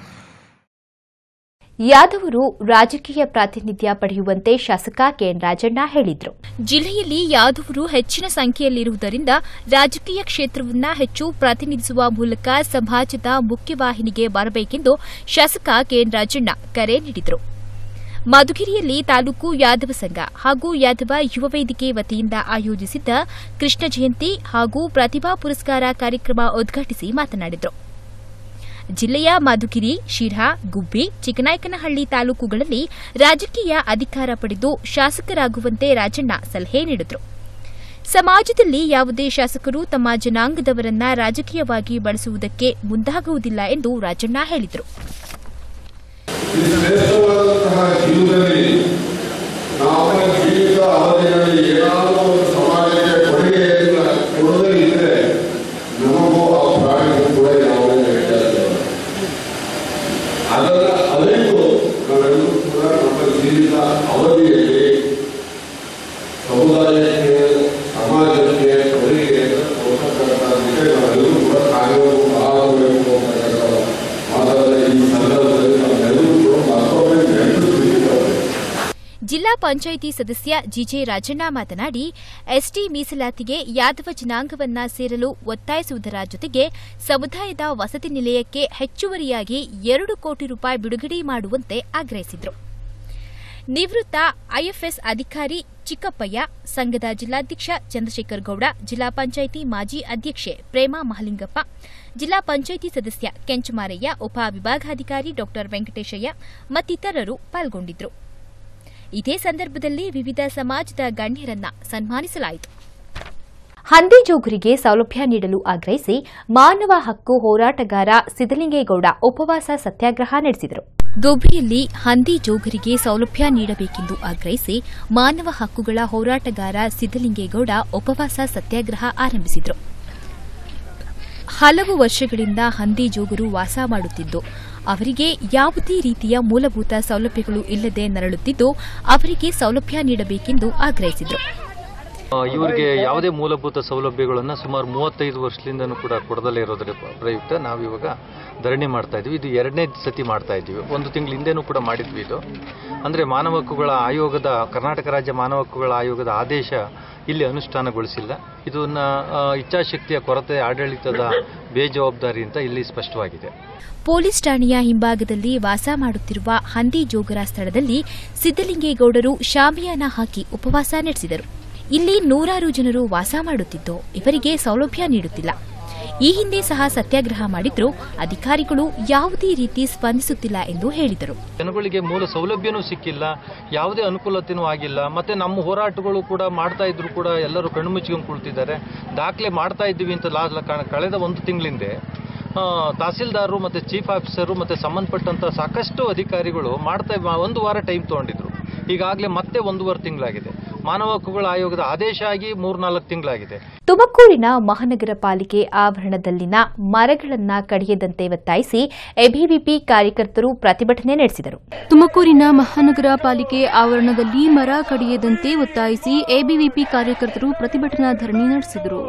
ಯಾದವರು ರಾಜಕೀಯ ಪ್ರಾತಿನಿಧ್ಯ ಪಡೆಯುವಂತೆ ಶಾಸಕ ಕೆಎನ್ ರಾಜಣ್ಣ ಹೇಳಿದ್ರು ಜಿಲ್ಲೆಯಲ್ಲಿ ಯಾದವರು ಹೆಚ್ಚಿನ ಸಂಖ್ಯೆಯಲ್ಲಿರುವುದರಿಂದ ರಾಜಕೀಯ ಕ್ಷೇತ್ರವನ್ನ ಹೆಚ್ಚು ಪ್ರತಿನಿಧಿಸುವ ಮೂಲಕ ಸಮಾಜದ ಮುಖ್ಯವಾಹಿನಿಗೆ ಬರಬೇಕೆಂದು ಶಾಸಕ ಕೆಎನ್ ರಾಜಣ್ಣ ಕರೆ ನೀಡಿದರು ಮಧುಗಿರಿಯಲ್ಲಿ ತಾಲೂಕು ಯಾದವ ಸಂಘ ಹಾಗೂ ಯಾದವ ಯುವ ವೇದಿಕೆ ವತಿಯಿಂದ ಆಯೋಜಿಸಿದ್ದ ಕೃಷ್ಣ ಜಯಂತಿ ಹಾಗೂ ಪ್ರತಿಭಾ ಪುರಸ್ಕಾರ ಕಾರ್ಯಕ್ರಮ ಉದ್ಘಾಟಿಸಿ ಮಾತನಾಡಿದರು ಜಿಲ್ಲೆಯ ಮಧುಗಿರಿ ಶಿರಾ ಗುಬ್ಬಿ ಚಿಕ್ಕನಾಯಕನಹಳ್ಳಿ ತಾಲೂಕುಗಳಲ್ಲಿ ರಾಜಕೀಯ ಅಧಿಕಾರ ಪಡೆದು ಶಾಸಕರಾಗುವಂತೆ ರಾಜಣ್ಣ ಸಲಹೆ ನೀಡಿದರು ಸಮಾಜದಲ್ಲಿ ಯಾವುದೇ ಶಾಸಕರು ತಮ್ಮ ಜನಾಂಗದವರನ್ನ ರಾಜಕೀಯವಾಗಿ ಬಳಸುವುದಕ್ಕೆ ಮುಂದಾಗುವುದಿಲ್ಲ ಎಂದು ರಾಜಣ್ಣ ಹೇಳಿದರು ಈ ಶ್ರೇಷ್ಠವಾದಂತಹ ಜೀವನದಲ್ಲಿ ನಾವು ಜೀವಿತ ಅವಧಿಯಲ್ಲಿ ಏನಾದರೂ ಒಂದು ಸಮಾಜಕ್ಕೆ ಕೊಡುಗೆಯನ್ನು ಕೊಡದೇ ಇದ್ರೆ ನಮಗೂ ಆ ಪ್ರಾಣಿಗೂ ಕೂಡ ಯಾವುದೇ ವ್ಯತ್ಯಾಸ ಇಲ್ಲ. ಅದನ್ನ ಅರಿತು ನಾವೆಲ್ಲರೂ ಕೂಡ ನಮ್ಮ ಜೀವಿತ ಅವಧಿಯಲ್ಲಿ ಸಮುದಾಯಕ್ಕೆ ಸಮಾಜಕ್ಕೆ ಕೊಡುಗೆಯನ್ನು ಕೊಡ್ತಕ್ಕಂಥದ್ದಕ್ಕೆ ನಾವೆಲ್ಲರೂ ಕೂಡ ಕಾರ್ಯವನ್ನು ಆಗಬೇಕು ಅಂತಕ್ಕಂಥ ಮಾತಾದ ಈ ಸಂದರ್ಭದಲ್ಲಿ ನಾವೆಲ್ಲರೂ ಕೂಡ ಮತ್ತೊಮ್ಮೆ ನೆನಪಿಸಿಕೊಳ್ಳಬೇಕು ಜಿಲ್ಲಾ ಪಂಚಾಯಿತಿ ಸದಸ್ಯ ಜಿಜೆ ರಾಜಣ್ಣ ಮಾತನಾಡಿ ಎಸ್ಟಿ ಮೀಸಲಾತಿಗೆ ಯಾದವ ಜನಾಂಗವನ್ನ ಸೇರಲು ಒತ್ತಾಯಿಸುವುದರ ಜೊತೆಗೆ ಸಮುದಾಯದ ವಸತಿ ನಿಲಯಕ್ಕೆ ಹೆಚ್ಚುವರಿಯಾಗಿ ಎರಡು ಕೋಟಿ ರೂಪಾಯಿ ಬಿಡುಗಡೆ ಮಾಡುವಂತೆ ಆಗ್ರಹಿಸಿದರು ನಿವೃತ್ತ ಐಎಫ್ಎಸ್ ಅಧಿಕಾರಿ ಚಿಕ್ಕಪ್ಪಯ್ಯ ಸಂಘದ ಜಿಲ್ಲಾಧ್ಯಕ್ಷ ಚಂದ್ರಶೇಖರ್ ಗೌಡ ಜಿಲ್ಲಾ ಪಂಚಾಯಿತಿ ಮಾಜಿ ಅಧ್ಯಕ್ಷೆ ಪ್ರೇಮಾ ಮಹಲಿಂಗಪ್ಪ ಜಿಲ್ಲಾ ಪಂಚಾಯಿತಿ ಸದಸ್ಯ ಕೆಂಚಮಾರಯ್ಯ ಉಪ ವಿಭಾಗಾಧಿಕಾರಿ ಡಾ ವೆಂಕಟೇಶಯ್ಯ ಮತ್ತಿತರರು ಪಾಲ್ಗೊಂಡಿದ್ದರು ಇದೇ ಸಂದರ್ಭದಲ್ಲಿ ವಿವಿಧ ಸಮಾಜದ ಗಣ್ಯರನ್ನ ಸನ್ಮಾನಿಸಲಾಯಿತು ಹಂದಿಜೋಗರಿಗೆ ಸೌಲಭ್ಯ ನೀಡಲು ಆಗ್ರಹಿಸಿ ಮಾನವ ಹಕ್ಕು ಹೋರಾಟಗಾರ ಸಿದ್ದಲಿಂಗೇಗೌಡ ಉಪವಾಸ ಸತ್ಯಾಗ್ರಹ ನಡೆಸಿದರು ದುಬ್ಬಿಯಲ್ಲಿ ಹಂದಿ ಜೋಗರಿಗೆ ಸೌಲಭ್ಯ ನೀಡಬೇಕೆಂದು ಆಗ್ರಹಿಸಿ ಮಾನವ ಹಕ್ಕುಗಳ ಹೋರಾಟಗಾರ ಸಿದ್ದಲಿಂಗೇಗೌಡ ಉಪವಾಸ ಸತ್ಯಾಗ್ರಹ ಆರಂಭಿಸಿದರು ಹಲವು ವರ್ಷಗಳಿಂದ ಹಂದಿ ಜೋಗರು ವಾಸ ಮಾಡುತ್ತಿದ್ದು ಅವರಿಗೆ ಯಾವುದೇ ರೀತಿಯ ಮೂಲಭೂತ ಸೌಲಭ್ಯಗಳು ಇಲ್ಲದೆ ನರಳುತ್ತಿದ್ದು ಅವರಿಗೆ ಸೌಲಭ್ಯ ನೀಡಬೇಕೆಂದು ಆಗ್ರಹಿಸಿದರು ಆ, ಇವರಿಗೆ ಯಾವುದೇ ಮೂಲಭೂತ ಸೌಲಭ್ಯಗಳನ್ನು ಸುಮಾರು ಮೂವತ್ತೈದು ವರ್ಷದಿಂದನೂ ಕೂಡ ಕೊಡದಲ್ಲೇ ಇರೋದ್ರ ಪ್ರಯುಕ್ತ ನಾವು ಇವಾಗ ಧರಣಿ ಮಾಡ್ತಾ ಇದ್ವಿ ಇದು ಎರಡನೇ ಸತಿ ಮಾಡ್ತಾ ಇದ್ದೀವಿ ಒಂದು ತಿಂಗಳ ಹಿಂದೆನೂ ಕೂಡ ಮಾಡಿದ್ವಿ ಇದು ಅಂದರೆ ಮಾನವ ಹಕ್ಕುಗಳ ಆಯೋಗದ ಕರ್ನಾಟಕ ರಾಜ್ಯ ಮಾನವ ಹಕ್ಕುಗಳ ಆಯೋಗದ ಆದೇಶ ಇಲ್ಲಿ ಅನುಷ್ಠಾನಗೊಳಿಸಿಲ್ಲ ಇದನ್ನ ಆ, ಇಚ್ಛಾಶಕ್ತಿಯ ಕೊರತೆ ಆಡಳಿತದ ಬೇಜವಾಬ್ದಾರಿ ಅಂತ ಇಲ್ಲಿ ಸ್ಪಷ್ಟವಾಗಿದೆ ಪೊಲೀಸ್ ಠಾಣೆಯ ಹಿಂಭಾಗದಲ್ಲಿ ವಾಸ ಮಾಡುತ್ತಿರುವ ಹಂದಿ ಜೋಗರ ಸ್ಥಳದಲ್ಲಿ ಸಿದ್ದಲಿಂಗೇಗೌಡರು ಶಾಮಿಯಾನ ಹಾಕಿ ಉಪವಾಸ ನಡೆಸಿದರು ಇಲ್ಲಿ ನೂರಾರು ಜನರು ವಾಸ ಮಾಡುತ್ತಿದ್ದು ಇವರಿಗೆ ಸೌಲಭ್ಯ ನೀಡುತ್ತಿಲ್ಲ ಈ ಹಿಂದೆ ಸಹ ಸತ್ಯಾಗ್ರಹ ಮಾಡಿದ್ರೂ ಅಧಿಕಾರಿಗಳು ಯಾವುದೇ ರೀತಿ ಸ್ಪಂದಿಸುತ್ತಿಲ್ಲ ಎಂದು ಹೇಳಿದರು ಜನಗಳಿಗೆ ಮೂಲ ಸೌಲಭ್ಯನೂ ಸಿಕ್ಕಿಲ್ಲ ಯಾವುದೇ ಅನುಕೂಲತೆನೂ ಆಗಿಲ್ಲ ಮತ್ತೆ ನಮ್ಮ ಹೋರಾಟಗಳು ಕೂಡ ಮಾಡ್ತಾ ಇದ್ರು ಕೂಡ ಎಲ್ಲರೂ ಕಣ್ಣು ಮುಚ್ಕೊಂಡು ಕುಳ್ತಿದ್ದಾರೆ ದಾಖಲೆ ಮಾಡ್ತಾ ಇದ್ದೀವಿ ಅಂತ ಲಾ- ಲ- ಕ- ಕಳೆದ ಒಂದು ತಿಂಗಳಿಂದೆ ಆ, ತಹಸೀಲ್ದಾರರು ಮತ್ತು ಚೀಫ್ ಆಫೀಸರು ಮತ್ತು ಸಂಬಂಧಪಟ್ಟಂಥ ಸಾಕಷ್ಟು ಅಧಿಕಾರಿಗಳು ಮಾಡ್ತಾ ಒಂದು ವಾರ ಟೈಮ್ ತೊಗೊಂಡಿದ್ರು ಈಗಾಗಲೇ ಮತ್ತೆ ಒಂದೂವರೆ ತಿಂಗಳಾಗಿದೆ ಮಾನವ ಹಕ್ಕುಗಳ ಆಯೋಗದ ಆದೇಶ ಆಗಿ ಮೂರ್ನಾಲ್ಕು ತಿಂಗಳಾಗಿದೆ ತುಮಕೂರಿನ ಮಹಾನಗರ ಪಾಲಿಕೆ ಆವರಣದಲ್ಲಿನ ಮರಗಳನ್ನ ಕಡಿಯದಂತೆ ಒತ್ತಾಯಿಸಿ ಎಬಿವಿಪಿ ಕಾರ್ಯಕರ್ತರು ಪ್ರತಿಭಟನೆ ನಡೆಸಿದರು ತುಮಕೂರಿನ ಮಹಾನಗರ ಪಾಲಿಕೆ ಆವರಣದಲ್ಲಿ ಮರ ಕಡಿಯದಂತೆ ಒತ್ತಾಯಿಸಿ ಎಬಿವಿಪಿ ಕಾರ್ಯಕರ್ತರು ಪ್ರತಿಭಟನಾ ಧರಣಿ ನಡೆಸಿದರು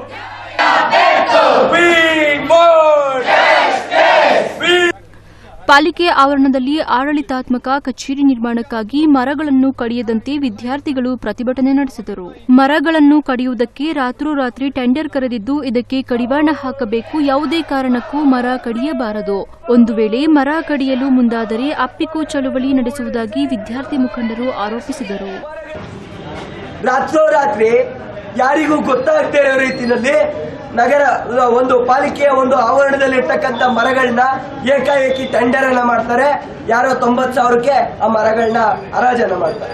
ಪಾಲಿಕೆ ಆವರಣದಲ್ಲಿ ಆಡಳಿತಾತ್ಮಕ ಕಚೇರಿ ನಿರ್ಮಾಣಕ್ಕಾಗಿ ಮರಗಳನ್ನು ಕಡಿಯದಂತೆ ವಿದ್ಯಾರ್ಥಿಗಳು ಪ್ರತಿಭಟನೆ ನಡೆಸಿದರು ಮರಗಳನ್ನು ಕಡಿಯುವುದಕ್ಕೆ ರಾತ್ರೋರಾತ್ರಿ ಟೆಂಡರ್ ಕರೆದಿದ್ದು ಇದಕ್ಕೆ ಕಡಿವಾಣ ಹಾಕಬೇಕು ಯಾವುದೇ ಕಾರಣಕ್ಕೂ ಮರ ಕಡಿಯಬಾರದು ಒಂದು ವೇಳೆ ಮರ ಕಡಿಯಲು ಮುಂದಾದರೆ ಅಪ್ಪಿಕು ಚಳುವಳಿ ನಡೆಸುವುದಾಗಿ ವಿದ್ಯಾರ್ಥಿ ಮುಖಂಡರು ಆರೋಪಿಸಿದರು ರಾತ್ರೋರಾತ್ರಿ ಯಾರಿಗೂ ಗೊತ್ತಾಗದೇ ಇರೋ ರೀತಿಯಲ್ಲಿ ನಗರ ಒಂದು ಪಾಲಿಕೆಯ ಒಂದು ಆವರಣದಲ್ಲಿ ಇರ್ತಕ್ಕಂಥ ಮರಗಳನ್ನ ಏಕಾಏಕಿ ಟೆಂಡರ್ ಅನ್ನ ಮಾಡ್ತಾರೆ ಯಾರೋ ತೊಂಬತ್ ಸಾವಿರಕ್ಕೆ ಆ ಮರಗಳನ್ನ ಹರಾಜನ್ನ ಮಾಡ್ತಾರೆ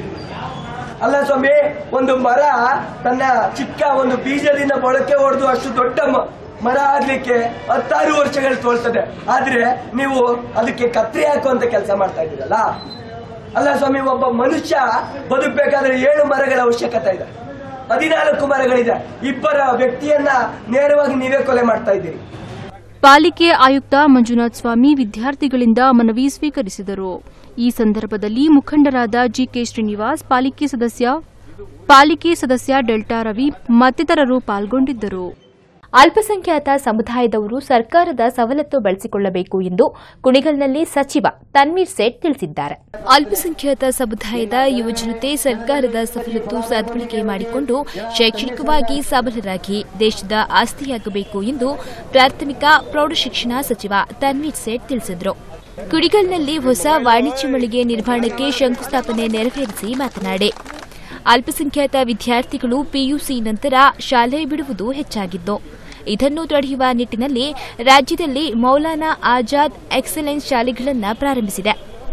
ಅಲ್ಲ ಸ್ವಾಮಿ ಒಂದು ಮರ ತನ್ನ ಚಿಕ್ಕ ಒಂದು ಬೀಜದಿಂದ ಮೊಳಕೆ ಹೊಡೆದು ಅಷ್ಟು ದೊಡ್ಡ ಮ- ಮರ ಆಗ್ಲಿಕ್ಕೆ ಹತ್ತಾರು ವರ್ಷಗಳು ತೋಳ್ತದೆ ಆದ್ರೆ ನೀವು ಅದಕ್ಕೆ ಕತ್ರಿ ಹಾಕುವಂತ ಕೆಲಸ ಮಾಡ್ತಾ ಇದ್ದೀರಲ್ಲ ಅಲ್ಲ ಸ್ವಾಮಿ ಒಬ್ಬ ಮನುಷ್ಯ ಬದುಕಬೇಕಾದ್ರೆ ಏಳು ಮರಗಳ ಅವಶ್ಯಕತೆ ಇದೆ ಹದಿನಾಲ್ಕು ಮರಗಳಿದೆ ಇಬ್ಬರ ವ್ಯಕ್ತಿಯನ್ನ ನೇರವಾಗಿ ನೀವೇ ಕೊಲೆ ಮಾಡ್ತಾ ಇದ್ದೀರಿ ಪಾಲಿಕೆ ಆಯುಕ್ತ ಮಂಜುನಾಥ್ ಸ್ವಾಮಿ ವಿದ್ಯಾರ್ಥಿಗಳಿಂದ ಮನವಿ ಸ್ವೀಕರಿಸಿದರು ಈ ಸಂದರ್ಭದಲ್ಲಿ ಮುಖಂಡರಾದ ಜಿಕೆ ಶ್ರೀನಿವಾಸ್ ಪಾಲಿಕೆ ಸದಸ್ಯ ಪಾಲಿಕೆ ಸದಸ್ಯ ಡೆಲ್ಟಾ ರವಿ ಮತ್ತಿತರರು ಪಾಲ್ಗೊಂಡಿದ್ದರು ಅಲ್ಪಸಂಖ್ಯಾತ ಸಮುದಾಯದವರು ಸರ್ಕಾರದ ಸವಲತ್ತು ಬಳಸಿಕೊಳ್ಳಬೇಕು ಎಂದು ಕುಣಿಗಲ್ನಲ್ಲಿ ಸಚಿವ ತನ್ವೀರ್ ಸೇಠ್ ತಿಳಿಸಿದ್ದಾರೆ ಅಲ್ಪಸಂಖ್ಯಾತ ಸಮುದಾಯದ ಯುವಜನತೆ ಸರ್ಕಾರದ ಸವಲತ್ತು ಸದ್ಬಳಕೆ ಮಾಡಿಕೊಂಡು ಶೈಕ್ಷಣಿಕವಾಗಿ ಸಬಲರಾಗಿ ದೇಶದ ಆಸ್ತಿಯಾಗಬೇಕು ಎಂದು ಪ್ರಾಥಮಿಕ ಪ್ರೌಢಶಿಕ್ಷಣ ಸಚಿವ ತನ್ವೀರ್ ಸೇಠ್ ತಿಳಿಸಿದರು ಕುಡಿಗಲ್ನಲ್ಲಿ ಹೊಸ ವಾಣಿಜ್ಯ ಮಳಿಗೆ ನಿರ್ಮಾಣಕ್ಕೆ ಶಂಕುಸ್ಥಾಪನೆ ನೆರವೇರಿಸಿ ಮಾತನಾಡಿ ಅಲ್ಪಸಂಖ್ಯಾತ ವಿದ್ಯಾರ್ಥಿಗಳು ಪಿಯುಸಿ ನಂತರ ಶಾಲೆ ಬಿಡುವುದು ಹೆಚ್ಚಾಗಿದ್ದು ಇದನ್ನು ತಡೆಯುವ ನಿಟ್ಟಿನಲ್ಲಿ ರಾಜ್ಯದಲ್ಲಿ ಮೌಲಾನಾ ಆಜಾದ್ ಎಕ್ಸಲೆನ್ಸ್ ಶಾಲೆಗಳನ್ನು ಪ್ರಾರಂಭಿಸಿದೆ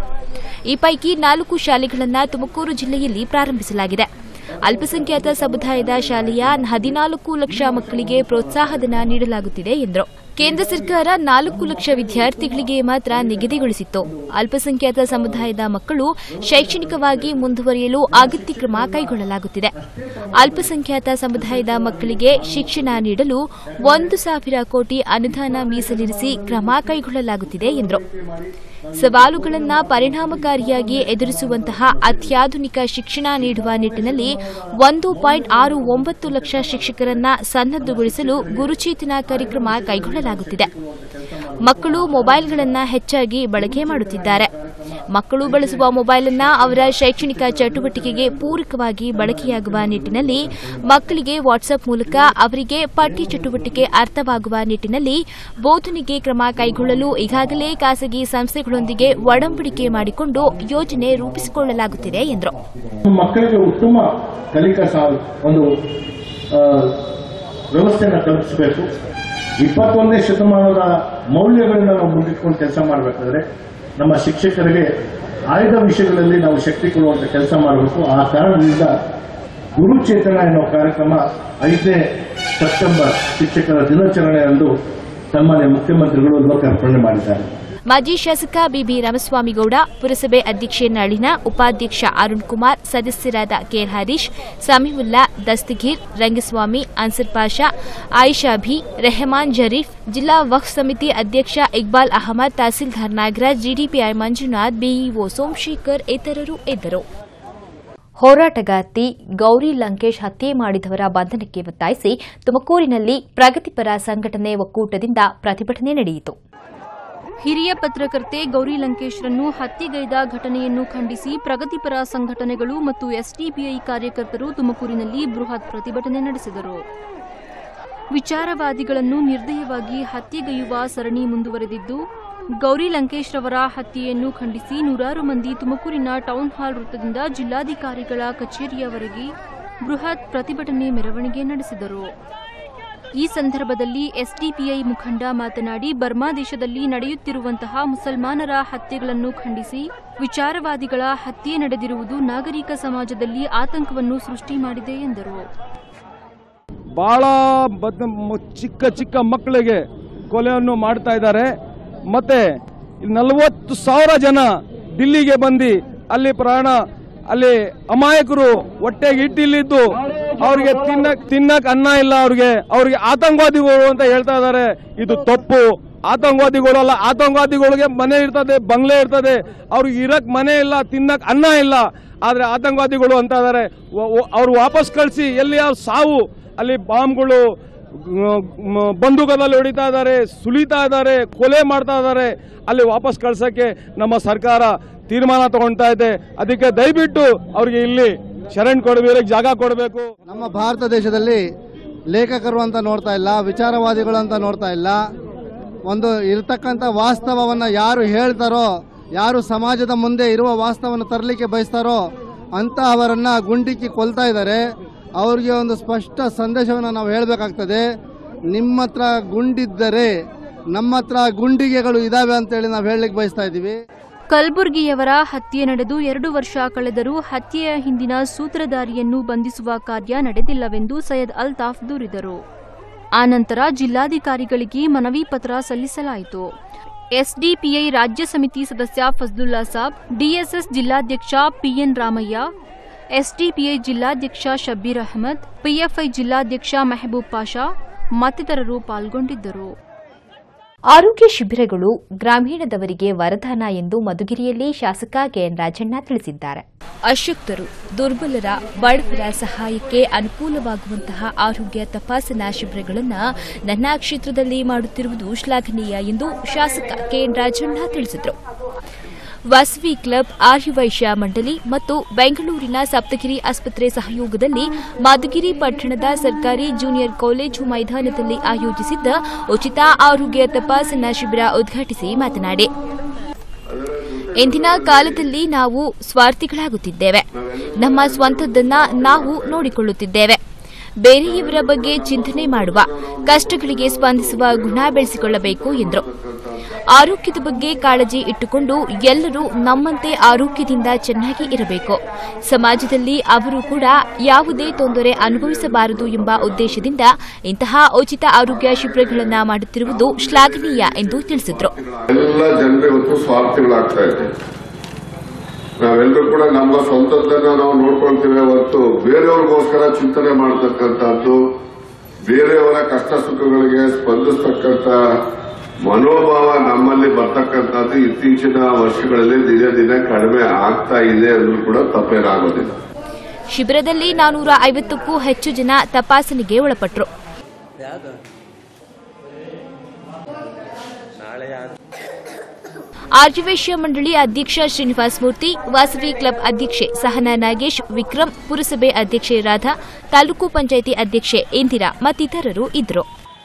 ಈ ಪೈಕಿ ನಾಲ್ಕು ಶಾಲೆಗಳನ್ನು ತುಮಕೂರು ಜಿಲ್ಲೆಯಲ್ಲಿ ಪ್ರಾರಂಭಿಸಲಾಗಿದೆ ಅಲ್ಪಸಂಖ್ಯಾತ ಸಮುದಾಯದ ಶಾಲೆಯ ಹದಿನಾಲ್ಕು ಲಕ್ಷ ಮಕ್ಕಳಿಗೆ ಪ್ರೋತ್ಸಾಹಧನ ನೀಡಲಾಗುತ್ತಿದೆ ಎಂದರು ಕೇಂದ್ರ ಸರ್ಕಾರ ನಾಲ್ಕು ಲಕ್ಷ ವಿದ್ಯಾರ್ಥಿಗಳಿಗೆ ಮಾತ್ರ ನಿಗದಿಗೊಳಿಸಿತ್ತು ಅಲ್ಪಸಂಖ್ಯಾತ ಸಮುದಾಯದ ಮಕ್ಕಳು ಶೈಕ್ಷಣಿಕವಾಗಿ ಮುಂದುವರಿಯಲು ಅಗತ್ಯ ಕ್ರಮ ಕೈಗೊಳ್ಳಲಾಗುತ್ತಿದೆ ಅಲ್ಪಸಂಖ್ಯಾತ ಸಮುದಾಯದ ಮಕ್ಕಳಿಗೆ ಶಿಕ್ಷಣ ನೀಡಲು ಒಂದು ಸಾವಿರ ಕೋಟಿ ಅನುದಾನ ಮೀಸಲಿರಿಸಿ ಕ್ರಮ ಕೈಗೊಳ್ಳಲಾಗುತ್ತಿದೆ ಎಂದರು ಸವಾಲುಗಳನ್ನು ಪರಿಣಾಮಕಾರಿಯಾಗಿ ಎದುರಿಸುವಂತಹ ಅತ್ಯಾಧುನಿಕ ಶಿಕ್ಷಣ ನೀಡುವ ನಿಟ್ಟಿನಲ್ಲಿ ಒಂದು ಪಾಯಿಂಟ್ ಆರು ಒಂಬತ್ತು ಲಕ್ಷ ಶಿಕ್ಷಕರನ್ನ ಸನ್ನದ್ದಗೊಳಿಸಲು ಗುರುಚೇತನ ಕಾರ್ಯಕ್ರಮ ಕೈಗೊಳ್ಳಲಾಗುತ್ತಿದೆ ಮಕ್ಕಳು ಮೊಬೈಲ್ಗಳನ್ನು ಹೆಚ್ಚಾಗಿ ಬಳಕೆ ಮಾಡುತ್ತಿದ್ದಾರೆ ಮಕ್ಕಳು ಬಳಸುವ ಮೊಬೈಲ್ ಅನ್ನ ಅವರ ಶೈಕ್ಷಣಿಕ ಚಟುವಟಿಕೆಗೆ ಪೂರಕವಾಗಿ ಬಳಕೆಯಾಗುವ ನಿಟ್ಟಿನಲ್ಲಿ ಮಕ್ಕಳಿಗೆ ವಾಟ್ಸ್ಆಪ್ ಮೂಲಕ ಅವರಿಗೆ ಪಠ್ಯ ಚಟುವಟಿಕೆ ಅರ್ಥವಾಗುವ ನಿಟ್ಟಿನಲ್ಲಿ ಬೋಧನೆಗೆ ಕ್ರಮ ಕೈಗೊಳ್ಳಲು ಈಗಾಗಲೇ ಖಾಸಗಿ ಸಂಸ್ಥೆಗಳೊಂದಿಗೆ ಒಡಂಬಡಿಕೆ ಮಾಡಿಕೊಂಡು ಯೋಜನೆ ರೂಪಿಸಿಕೊಳ್ಳಲಾಗುತ್ತಿದೆ ಎಂದರು ಮಕ್ಕಳಿಗೆ ಉತ್ತಮ ಕಲಿಕಾ ಸಾ ಒಂದು ಆ, ವ್ಯವಸ್ಥೆನ ಕಲ್ಪಿಸಬೇಕು ಇಪ್ಪತ್ತೊಂದನೇ ಶತಮಾನದ ಮೌಲ್ಯಗಳನ್ನ ನಾವು ಮುಂದಿಟ್ಕೊಂಡು ಕೆಲಸ ಮಾಡಬೇಕಾದ್ರೆ ನಮ್ಮ ಶಿಕ್ಷಕರಿಗೆ ಆಯ್ದ ವಿಷಯಗಳಲ್ಲಿ ನಾವು ಶಕ್ತಿ ಕೊಡುವಂತ ಕೆಲಸ ಮಾಡಬೇಕು ಆ ಕಾರಣದಿಂದ ಗುರುಚೇತನ ಎನ್ನುವ ಕಾರ್ಯಕ್ರಮ ಐದನೇ ಸೆಪ್ಟೆಂಬರ್ ಶಿಕ್ಷಕರ ದಿನಾಚರಣೆಯಂದು ಸನ್ಮಾನ್ಯ ಮುಖ್ಯಮಂತ್ರಿಗಳು ಲೋಕಾರ್ಪಣೆ ಮಾಡಿದ್ದಾರೆ ಮಾಜಿ ಶಾಸಕ ಬಿಬಿ ರಾಮಸ್ವಾಮಿಗೌಡ ಪುರಸಭೆ ಅಧ್ಯಕ್ಷೆ ನಳಿನ ಉಪಾಧ್ಯಕ್ಷ ಅರುಣ್ ಕುಮಾರ್ ಸದಸ್ಯರಾದ ಕೆಆರ್ ಹರೀಶ್ ಸಮೀವುಲ್ಲಾ ದಸ್ತಗೀರ್ ರಂಗಸ್ವಾಮಿ ಅನ್ಸರ್ ಪಾಷಾ ಆಯಿಷಾ ಭಿ ರೆಹಮಾನ್ ಜರೀಫ್ ಜಿಲ್ಲಾ ವಕ್ಫ್ ಸಮಿತಿ ಅಧ್ಯಕ್ಷ ಇಕ್ಬಾಲ್ ಅಹಮದ್ ತಹಸೀಲ್ದಾರ್ ನಾಗರಾಜ್ ಜಿಡಿಪಿಐ ಮಂಜುನಾಥ್ ಬಿಇಒ ಸೋಮಶೇಖರ್ ಇತರರು ಇದ್ದರು ಹೋರಾಟಗಾರ್ತಿ ಗೌರಿ ಲಂಕೇಶ್ ಹತ್ಯೆ ಮಾಡಿದವರ ಬಂಧನಕ್ಕೆ ಒತ್ತಾಯಿಸಿ ತುಮಕೂರಿನಲ್ಲಿ ಪ್ರಗತಿಪರ ಸಂಘಟನೆ ಒಕ್ಕೂಟದಿಂದ ಪ್ರತಿಭಟನೆ ನಡೆಯಿತು ಹಿರಿಯ ಪತ್ರಕರ್ತೆ ಗೌರಿ ಲಂಕೇಶ್ರನ್ನು ಹತ್ಯೆಗೈದ ಘಟನೆಯನ್ನು ಖಂಡಿಸಿ ಪ್ರಗತಿಪರ ಸಂಘಟನೆಗಳು ಮತ್ತು ಎಸ್ಡಿಪಿಐ ಕಾರ್ಯಕರ್ತರು ತುಮಕೂರಿನಲ್ಲಿ ಬೃಹತ್ ಪ್ರತಿಭಟನೆ ನಡೆಸಿದರು ವಿಚಾರವಾದಿಗಳನ್ನು ನಿರ್ದಯವಾಗಿ ಹತ್ಯೆಗೈಯುವ ಸರಣಿ ಮುಂದುವರೆದಿದ್ದು ಗೌರಿ ಲಂಕೇಶ್ ರವರ ಹತ್ಯೆಯನ್ನು ಖಂಡಿಸಿ ನೂರಾರು ಮಂದಿ ತುಮಕೂರಿನ ಟೌನ್ ಹಾಲ್ ವೃತ್ತದಿಂದ ಜಿಲ್ಲಾಧಿಕಾರಿಗಳ ಕಚೇರಿಯವರೆಗೆ ಬೃಹತ್ ಪ್ರತಿಭಟನೆ ಮೆರವಣಿಗೆ ನಡೆಸಿದರು ಈ ಸಂದರ್ಭದಲ್ಲಿ ಎಸ್ಡಿಪಿಐ ಮುಖಂಡ ಮಾತನಾಡಿ ಬರ್ಮಾ ದೇಶದಲ್ಲಿ ನಡೆಯುತ್ತಿರುವಂತಹ ಮುಸಲ್ಮಾನರ ಹತ್ಯೆಗಳನ್ನು ಖಂಡಿಸಿ ವಿಚಾರವಾದಿಗಳ ಹತ್ಯೆ ನಡೆದಿರುವುದು ನಾಗರಿಕ ಸಮಾಜದಲ್ಲಿ ಆತಂಕವನ್ನು ಸೃಷ್ಟಿ ಮಾಡಿದೆ ಎಂದರು ಬಹಳ ಬದ್- ಮ- ಚಿಕ್ಕ ಚಿಕ್ಕ ಮಕ್ಕಳಿಗೆ ಕೊಲೆಯನ್ನು ಮಾಡ್ತಾ ಇದ್ದಾರೆ ಮತ್ತೆ ನಲವತ್ತು ಸಾವಿರ ಜನ ದಿಲ್ಲಿಗೆ ಬಂದು ಅಲ್ಲಿ ಪ್ರಾಣ ಅಲ್ಲಿ ಅಮಾಯಕರು ಹೊಟ್ಟೆಗೆ ಇಟ್ಟಿಲ್ಲಿದ್ದು ಅವ್ರಿಗೆ ತಿನ್ನಕ್ ತಿನ್ನಕ್ ಅನ್ನ ಇಲ್ಲ ಅವ್ರಿಗೆ ಅವ್ರಿಗೆ ಆತಂಕವಾದಿಗಳು ಅಂತ ಹೇಳ್ತಾ ಇದ್ದಾರೆ ಇದು ತಪ್ಪು ಆತಂಕವಾದಿಗಳು ಅಲ್ಲ ಆತಂಕವಾದಿಗಳಿಗೆ ಮನೆ ಇರ್ತದೆ ಬಂಗ್ಲೆ ಇರ್ತದೆ ಅವ್ರಿಗೆ ಇರಕ್ ಮನೆ ಇಲ್ಲ ತಿನ್ನಕ್ ಅನ್ನ ಇಲ್ಲ ಆದ್ರೆ ಆತಂಕವಾದಿಗಳು ಅಂತ ಇದ್ದಾರೆ ಅವ್ರು ವಾಪಸ್ ಕಳಿಸಿ ಎಲ್ಲಿ ಯಾವ ಸಾವು ಅಲ್ಲಿ ಬಾಂಬ್ಗಳು ಮ್, ಬಂದೂಕದಲ್ಲಿ ಹೊಡಿತಾ ಇದ್ದಾರೆ ಸುಲಿತಾ ಇದ್ದಾರೆ ಕೊಲೆ ಮಾಡ್ತಾ ಇದ್ದಾರೆ ಅಲ್ಲಿ ವಾಪಸ್ ಕಳ್ಸಕ್ಕೆ ನಮ್ಮ ಸರ್ಕಾರ ತೀರ್ಮಾನ ತಗೊಳ್ತಾ ಇದೆ ಅದಕ್ಕೆ ದಯವಿಟ್ಟು ಅವ್ರಿಗೆ ಇಲ್ಲಿ ಶರಣ್ ಕೊಡಬೇಕು ಜಾಗ ಕೊಡಬೇಕು ನಮ್ಮ ಭಾರತ ದೇಶದಲ್ಲಿ ಲೇಖಕರು ಅಂತ ನೋಡ್ತಾ ಇಲ್ಲ ವಿಚಾರವಾದಿಗಳು ಅಂತ ನೋಡ್ತಾ ಇಲ್ಲ ಒಂದು ಇರತಕ್ಕಂಥ ವಾಸ್ತವವನ್ನು ಯಾರು ಹೇಳ್ತಾರೋ ಯಾರು ಸಮಾಜದ ಮುಂದೆ ಇರುವ ವಾಸ್ತವವನ್ನು ತರಲಿಕ್ಕೆ ಬಯಸ್ತಾರೋ ಅಂತಹವರನ್ನ ಗುಂಡಿಕ್ಕಿ ಕೊಲ್ತಾ ಇದ್ದಾರೆ ಅವ್ರಿಗೆ ಒಂದು ಸ್ಪಷ್ಟ ಸಂದೇಶವನ್ನು ನಾವು ಹೇಳಬೇಕಾಗ್ತದೆ ನಿಮ್ಮ ಹತ್ರ ಗುಂಡಿದ್ದರೆ ನಮ್ಮ ಹತ್ರ ಗುಂಡಿಗೆಗಳು ಇದಾವೆ ಅಂತೇಳಿ ನಾವು ಹೇಳಲಿಕ್ಕೆ ಬಯಸ್ತಾ ಇದ್ದೀವಿ ಕಲಬುರ್ಗಿಯವರ ಹತ್ಯೆ ನಡೆದು ಎರಡು ವರ್ಷ ಕಳೆದರೂ ಹತ್ಯೆಯ ಹಿಂದಿನ ಸೂತ್ರಧಾರಿಯನ್ನು ಬಂಧಿಸುವ ಕಾರ್ಯ ನಡೆದಿಲ್ಲವೆಂದು ಸೈಯದ್ ಅಲ್ತಾಫ್ ದೂರಿದರು ಆನಂತರ ಜಿಲ್ಲಾಧಿಕಾರಿಗಳಿಗೆ ಮನವಿ ಪತ್ರ ಸಲ್ಲಿಸಲಾಯಿತು ಎಸ್ಡಿಪಿಐ ರಾಜ್ಯ ಸಮಿತಿ ಸದಸ್ಯ ಫಜ್ಲುಲ್ಲಾ ಸಾಬ್ ಡಿಎಸ್ಎಸ್ ಜಿಲ್ಲಾಧ್ಯಕ್ಷ ಪಿಎನ್ ರಾಮಯ್ಯ ಎಸ್ಡಿಪಿಐ ಜಿಲ್ಲಾಧ್ಯಕ್ಷ ಶಬ್ಬೀರ್ ಅಹಮದ್ ಪಿಎಫ್ಐ ಜಿಲ್ಲಾಧ್ಯಕ್ಷ ಮೆಹಬೂಬ್ ಪಾಷಾ ಮತ್ತಿತರರು ಪಾಲ್ಗೊಂಡಿದ್ದರು ಆರೋಗ್ಯ ಶಿಬಿರಗಳು ಗ್ರಾಮೀಣದವರಿಗೆ ವರದಾನ ಎಂದು ಮಧುಗಿರಿಯಲ್ಲಿ ಶಾಸಕ ಕೆಎನ್ ರಾಜಣ್ಣ ತಿಳಿಸಿದ್ದಾರೆ ಅಶಕ್ತರು ದುರ್ಬಲರ ಬಡವರ ಸಹಾಯಕ್ಕೆ ಅನುಕೂಲವಾಗುವಂತಹ ಆರೋಗ್ಯ ತಪಾಸಣಾ ಶಿಬಿರಗಳನ್ನು ನನ್ನ ಕ್ಷೇತ್ರದಲ್ಲಿ ಮಾಡುತ್ತಿರುವುದು ಶ್ಲಾಘನೀಯ ಎಂದು ಶಾಸಕ ಕೆಎನ್ ರಾಜಣ್ಣ ತಿಳಿಸಿದರು ವಾಸವಿ ಕ್ಲಬ್ ಆರ್ಯವೈಶ್ಯ ಮಂಡಳಿ ಮತ್ತು ಬೆಂಗಳೂರಿನ ಸಪ್ತಗಿರಿ ಆಸ್ಪತ್ರೆ ಸಹಯೋಗದಲ್ಲಿ ಮಧುಗಿರಿ ಪಟ್ಟಣದ ಸರ್ಕಾರಿ ಜೂನಿಯರ್ ಕಾಲೇಜು ಮೈದಾನದಲ್ಲಿ ಆಯೋಜಿಸಿದ್ದ ಉಚಿತ ಆರೋಗ್ಯ ತಪಾಸಣಾ ಶಿಬಿರ ಉದ್ಘಾಟಿಸಿ ಮಾತನಾಡಿ ಇಂದಿನ ಕಾಲದಲ್ಲಿ ನಾವು ಸ್ವಾರ್ಥಿಗಳಾಗುತ್ತಿದ್ದೇವೆ ನಮ್ಮ ಸ್ವಂತದ್ದನ್ನ ನಾವು ನೋಡಿಕೊಳ್ಳುತ್ತಿದ್ದೇವೆ ಬೇರೆಯವರ ಬಗ್ಗೆ ಚಿಂತನೆ ಮಾಡುವ ಕಷ್ಟಗಳಿಗೆ ಸ್ಪಂದಿಸುವ ಗುಣ ಬೆಳೆಸಿಕೊಳ್ಳಬೇಕು ಎಂದರು ಆರೋಗ್ಯದ ಬಗ್ಗೆ ಕಾಳಜಿ ಇಟ್ಟುಕೊಂಡು ಎಲ್ಲರೂ ನಮ್ಮಂತೆ ಆರೋಗ್ಯದಿಂದ ಚೆನ್ನಾಗಿ ಇರಬೇಕು ಸಮಾಜದಲ್ಲಿ ಅವರು ಕೂಡ ಯಾವುದೇ ತೊಂದರೆ ಅನುಭವಿಸಬಾರದು ಎಂಬ ಉದ್ದೇಶದಿಂದ ಇಂತಹ ಉಚಿತ ಆರೋಗ್ಯ ಶಿಬಿರಗಳನ್ನು ಮಾಡುತ್ತಿರುವುದು ಶ್ಲಾಘನೀಯ ಎಂದು ತಿಳಿಸಿದರು ಎಲ್ಲ ಜನರು ಇವತ್ತು ಸ್ವಾರ್ಥಿಗಳಾಗ್ತಾ ಇದ್ದಾರೆ ನಾವೆಲ್ಲರೂ ಕೂಡ ನಮ್ಮ ಸ್ವಂತದ್ದನ್ನ ನಾವು ನೋಡ್ಕೊಳ್ತೀವಿ ಹೊರತು ಬೇರೆಯವ್ರಿಗೋಸ್ಕರ ಚಿಂತನೆ ಮಾಡತಕ್ಕಂಥದ್ದು ಬೇರೆಯವರ ಕಷ್ಟ ಸುಖಗಳಿಗೆ ಸ್ಪಂದಿಸ್ತಕ್ಕಂಥ ಮನೋಭಾವ ನಮ್ಮಲ್ಲಿ ಬರ್ತಕ್ಕಂಥದ್ದು ಇತ್ತೀಚಿನ ವರ್ಷಗಳಲ್ಲಿ ದಿನೇ ದಿನೇ ಕಡಿಮೆ ಆಗ್ತಾ ಇದೆ ಅಂದ್ರೂ ಕೂಡ ತಪ್ಪೇನಾಗೋದಿಲ್ಲ ಶಿಬಿರದಲ್ಲಿ ನಾನೂರ ಐವತ್ತಕ್ಕೂ ಹೆಚ್ಚು ಜನ ತಪಾಸಣೆಗೆ ಒಳಪಟ್ಟರು ಆರ್ಯವೈಶ್ಯ ಮಂಡಳಿ ಅಧ್ಯಕ್ಷ ಶ್ರೀನಿವಾಸ ಮೂರ್ತಿ ವಾಸವಿ ಕ್ಲಬ್ ಅಧ್ಯಕ್ಷೆ ಸಹನಾ ನಾಗೇಶ್ ವಿಕ್ರಮ್ ಪುರಸಭೆ ಅಧ್ಯಕ್ಷೆ ರಾಧಾ ತಾಲೂಕು ಪಂಚಾಯಿತಿ ಅಧ್ಯಕ್ಷೆ ಇಂದಿರಾ ಮತ್ತಿತರರು ಇದ್ದರು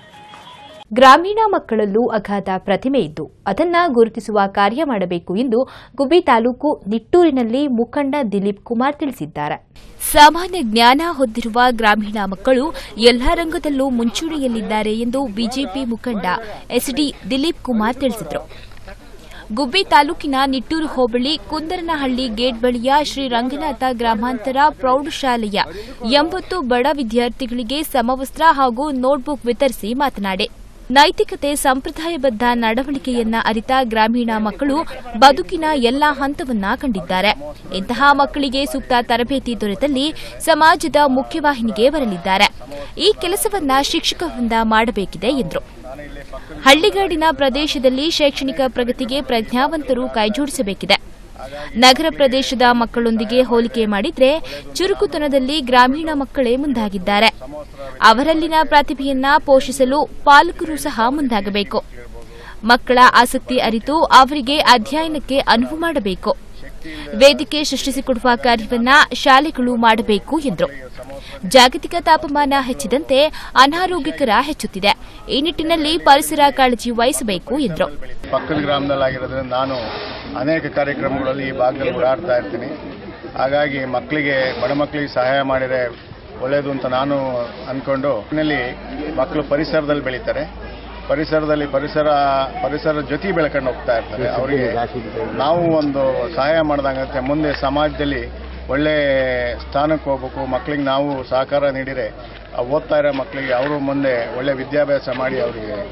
ಗ್ರಾಮೀಣ ಮಕ್ಕಳಲ್ಲೂ ಅಗಾಧ ಪ್ರತಿಮೆ ಇದ್ದು ಅದನ್ನ ಗುರುತಿಸುವ ಕಾರ್ಯ ಮಾಡಬೇಕು ಎಂದು ಗುಬ್ಬಿ ತಾಲೂಕು ನಿಟ್ಟೂರಿನಲ್ಲಿ ಮುಖಂಡ ದಿಲೀಪ್ ಕುಮಾರ್ ತಿಳಿಸಿದ್ದಾರೆ ಸಾಮಾನ್ಯ ಜ್ಞಾನ ಹೊಂದಿರುವ ಗ್ರಾಮೀಣ ಮಕ್ಕಳು ಎಲ್ಲಾ ರಂಗದಲ್ಲೂ ಮುಂಚೂಣಿಯಲ್ಲಿದ್ದಾರೆ ಎಂದು ಬಿಜೆಪಿ ಮುಖಂಡ ಎಸ್ಡಿ ದಿಲೀಪ್ ಕುಮಾರ್ ತಿಳಿಸಿದರು ಗುಬ್ಬಿ ತಾಲೂಕಿನ ನಿಟ್ಟೂರು ಹೋಬಳಿ ಕುಂದರನಹಳ್ಳಿ ಗೇಟ್ ಬಳಿಯ ಶ್ರೀ ರಂಗನಾಥ ಗ್ರಾಮಾಂತರ ಪ್ರೌಢಶಾಲೆಯ ಎಂಬತ್ತು ಬಡ ವಿದ್ಯಾರ್ಥಿಗಳಿಗೆ ಸಮವಸ್ತ್ರ ಹಾಗೂ ನೋಟ್ಬುಕ್ ವಿತರಿಸಿ ಮಾತನಾಡಿ ನೈತಿಕತೆ ಸಂಪ್ರದಾಯಬದ್ಧ ನಡವಳಿಕೆಯನ್ನ ಅರಿತ ಗ್ರಾಮೀಣ ಮಕ್ಕಳು ಬದುಕಿನ ಎಲ್ಲಾ ಹಂತವನ್ನ ಕಂಡಿದ್ದಾರೆ ಇಂತಹ ಮಕ್ಕಳಿಗೆ ಸೂಕ್ತ ತರಬೇತಿ ದೊರೆತಲ್ಲಿ ಸಮಾಜದ ಮುಖ್ಯವಾಹಿನಿಗೆ ಬರಲಿದ್ದಾರೆ ಈ ಕೆಲಸವನ್ನ ಶಿಕ್ಷಕ ವೃಂದ ಮಾಡಬೇಕಿದೆ ಎಂದರು ಹಳ್ಳಿಗಾಡಿನ ಪ್ರದೇಶದಲ್ಲಿ ಶೈಕ್ಷಣಿಕ ಪ್ರಗತಿಗೆ ಪ್ರಜ್ಞಾವಂತರು ಕೈಜೋಡಿಸಬೇಕಿದೆ ನಗರ ಪ್ರದೇಶದ ಮಕ್ಕಳೊಂದಿಗೆ ಹೋಲಿಕೆ ಮಾಡಿದ್ರೆ ಚುರುಕುತನದಲ್ಲಿ ಗ್ರಾಮೀಣ ಮಕ್ಕಳೇ ಮುಂದಾಗಿದ್ದಾರೆ ಅವರಲ್ಲಿನ ಪ್ರತಿಭೆಯನ್ನ ಪೋಷಿಸಲು ಪಾಲಕರು ಸಹ ಮುಂದಾಗಬೇಕು ಮಕ್ಕಳ ಆಸಕ್ತಿ ಅರಿತು ಅವರಿಗೆ ಅಧ್ಯಯನಕ್ಕೆ ಅನುವು ಮಾಡಬೇಕು ವೇದಿಕೆ ಸೃಷ್ಟಿಸಿಕೊಡುವ ಕಾರ್ಯವನ್ನ ಶಾಲೆಗಳು ಮಾಡಬೇಕು ಎಂದರು ಜಾಗತಿಕ ತಾಪಮಾನ ಹೆಚ್ಚಿದಂತೆ ಅನಾರೋಗ್ಯಕರ ಹೆಚ್ಚುತ್ತಿದೆ ಈ ನಿಟ್ಟಿನಲ್ಲಿ ಪರಿಸರ ಕಾಳಜಿ ವಹಿಸಬೇಕು ಎಂದರು ಪಕ್ಕದ ಗ್ರಾಮದಲ್ಲಾಗಿರೋದ್ರಿಂದ ನಾನು ಅನೇಕ ಕಾರ್ಯಕ್ರಮಗಳಲ್ಲಿ ಈ ಭಾಗದಲ್ಲಿ ಓಡಾಡ್ತಾ ಇರ್ತೀನಿ ಹಾಗಾಗಿ ಮಕ್ಕಳಿಗೆ ಬಡ ಮಕ್ಕಳಿಗೆ ಸಹಾಯ ಮಾಡಿದರೆ ಒಳ್ಳೆಯದು ಅಂತ ನಾನು ಅಂದ್ಕೊಂಡು ಮನೆಯಲ್ಲಿ ಮಕ್ಕಳು ಪರಿಸರದಲ್ಲಿ ಬೆಳೀತಾರೆ ಪರಿಸರದಲ್ಲಿ ಪರಿಸರ ಪರಿಸರ ಜೊತೆ ಬೆಳ್ಕೊಂಡು ಹೋಗ್ತಾ ಇರ್ತಾರೆ ಅವರಿಗೆ ನಾವು ಒಂದು ಸಹಾಯ ಮಾಡ್ದಂಗಾಗುತ್ತೆ ಮುಂದೆ ಸಮಾಜದಲ್ಲಿ ಒಳ್ಳೆ ಸ್ಥಾನಕ್ಕೆ ಹೋಗ್ಬೇಕು ಮಕ್ಕಳಿಗೆ ನಾವು ಸಹಕಾರ ನೀಡಿದರೆ ಆ ಓದ್ತಾ ಇರೋ ಮಕ್ಕಳಿಗೆ ಅವರು ಮುಂದೆ ಒಳ್ಳೆ ವಿದ್ಯಾಭ್ಯಾಸ ಮಾಡಿ ಅವರಿಗೆ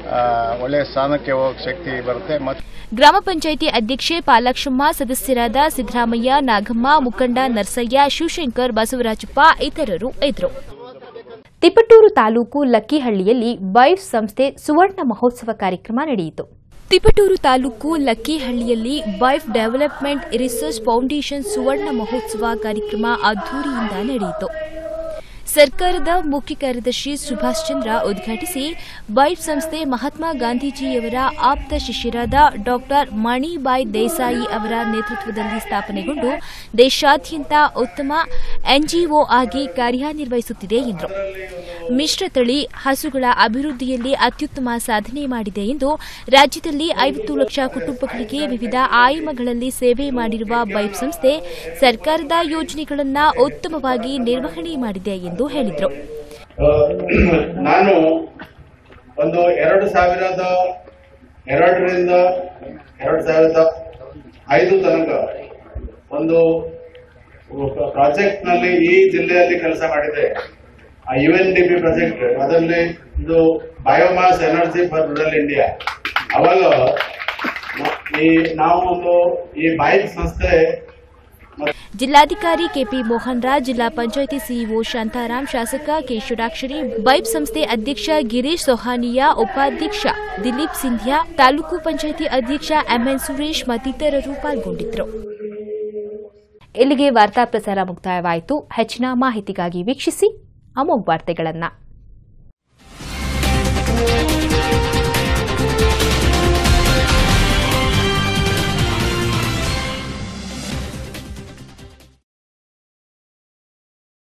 ಆ, ಒಳ್ಳೆಯ ಸ್ಥಾನಕ್ಕೆ ಹೋಗಕ್ಕೆ ಶಕ್ತಿ ಬರುತ್ತೆ ಮತ್ತು ಗ್ರಾಮ ಪಂಚಾಯಿತಿ ಅಧ್ಯಕ್ಷೆ ಪಾಲಾಕ್ಷಮ್ಮ ಸದಸ್ಯರಾದ ಸಿದ್ದರಾಮಯ್ಯ ನಾಗಮ್ಮ ಮುಖಂಡ ನರ್ಸಯ್ಯ ಶಿವಶಂಕರ್ ಬಸವರಾಜಪ್ಪ ಇತರರು ಇದ್ದರು ತಿಪಟೂರು ತಾಲೂಕು ಲಕ್ಕಿಹಳ್ಳಿಯಲ್ಲಿ ಬೈಫ್ ಸಂಸ್ಥೆ ಸುವರ್ಣ ಮಹೋತ್ಸವ ಕಾರ್ಯಕ್ರಮ ನಡೆಯಿತು ತಿಪಟೂರು ತಾಲೂಕು ಲಕ್ಕಿಹಳ್ಳಿಯಲ್ಲಿ ಬೈಫ್ ಡೆವಲಪ್ಮೆಂಟ್ ರಿಸರ್ಚ್ ಫೌಂಡೇಶನ್ ಸುವರ್ಣ ಮಹೋತ್ಸವ ಕಾರ್ಯಕ್ರಮ ಅದ್ದೂರಿಯಿಂದ ನಡೆಯಿತು ಸರ್ಕಾರದ ಮುಖ್ಯ ಕಾರ್ಯದರ್ಶಿ ಸುಭಾಷ್ ಚಂದ್ರ ಉದ್ಘಾಟಿಸಿ ಬೈಫ್ ಸಂಸ್ಥೆ ಮಹಾತ್ಮ ಗಾಂಧೀಜಿಯವರ ಆಪ್ತ ಶಿಷ್ಯರಾದ ಡಾಕ್ಟರ್ ಮಣಿಬಾಯ್ ದೇಸಾಯಿ ಅವರ ನೇತೃತ್ವದಲ್ಲಿ ಸ್ಥಾಪನೆಗೊಂಡು ದೇಶಾದ್ಯಂತ ಉತ್ತಮ ಎನ್ಜಿಒ ಆಗಿ ಕಾರ್ಯನಿರ್ವಹಿಸುತ್ತಿದೆ ಎಂದರು ಮಿಶ್ರತಳಿ ಹಸುಗಳ ಅಭಿವೃದ್ಧಿಯಲ್ಲಿ ಅತ್ಯುತ್ತಮ ಸಾಧನೆ ಮಾಡಿದೆ ಎಂದು ರಾಜ್ಯದಲ್ಲಿ ಐವತ್ತು ಲಕ್ಷ ಕುಟುಂಬಗಳಿಗೆ ವಿವಿಧ ಆಯಾಮಗಳಲ್ಲಿ ಸೇವೆ ಮಾಡಿರುವ ಬೈಫ್ ಸಂಸ್ಥೆ ಸರ್ಕಾರದ ಯೋಜನೆಗಳನ್ನು ಉತ್ತಮವಾಗಿ ನಿರ್ವಹಣೆ ಮಾಡಿದೆ ಎಂದು ಹೇಳಿದರು ನಾನು ಒಂದು ಎರಡು ಸಾವಿರದ ಎರಡರಿಂದ ಎರಡು ಸಾವಿರದ ಐದು ತನಕ ಒಂದು ಪ್ರಾಜೆಕ್ಟ್ ನಲ್ಲಿ ಈ ಜಿಲ್ಲೆಯಲ್ಲಿ ಕೆಲಸ ಮಾಡಿದೆ ಆ U N D P project ಅದರಲ್ಲಿ ಇದು biomass energy for rural India ಅವಾಗ ಈ ನಾವು ಒಂದು ಈ ಬೈಕ್ ಸಂಸ್ಥೆ ಜಿಲ್ಲಾಧಿಕಾರಿ ಕೆಪಿ ಮೋಹನ್ ರಾಜ್ ಜಿಲ್ಲಾ ಪಂಚಾಯಿತಿ ಸಿಇಒ ಶಾಂತಾರಾಮ್ ಶಾಸಕ ಕೆ ಷಡಾಕ್ಷರಿ ಬೈಬ್ ಸಂಸ್ಥೆ ಅಧ್ಯಕ್ಷ ಗಿರೀಶ್ ಸೊಹಾನಿಯಾ ಉಪಾಧ್ಯಕ್ಷ ದಿಲೀಪ್ ಸಿಂಧ್ಯಾ ತಾಲೂಕು ಪಂಚಾಯಿತಿ ಅಧ್ಯಕ್ಷ ಎಂಎನ್ ಸುರೇಶ್ ಮತ್ತಿತರರು ಪಾಲ್ಗೊಂಡಿದ್ದರು ಇಲ್ಲಿಗೆ ವಾರ್ತಾ ಪ್ರಸಾರ ಮುಕ್ತಾಯವಾಯಿತು ಹೆಚ್ಚಿನ ಮಾಹಿತಿಗಾಗಿ ವೀಕ್ಷಿಸಿ ಅಮೋಘ್ ವಾರ್ತೆಗಳನ್ನು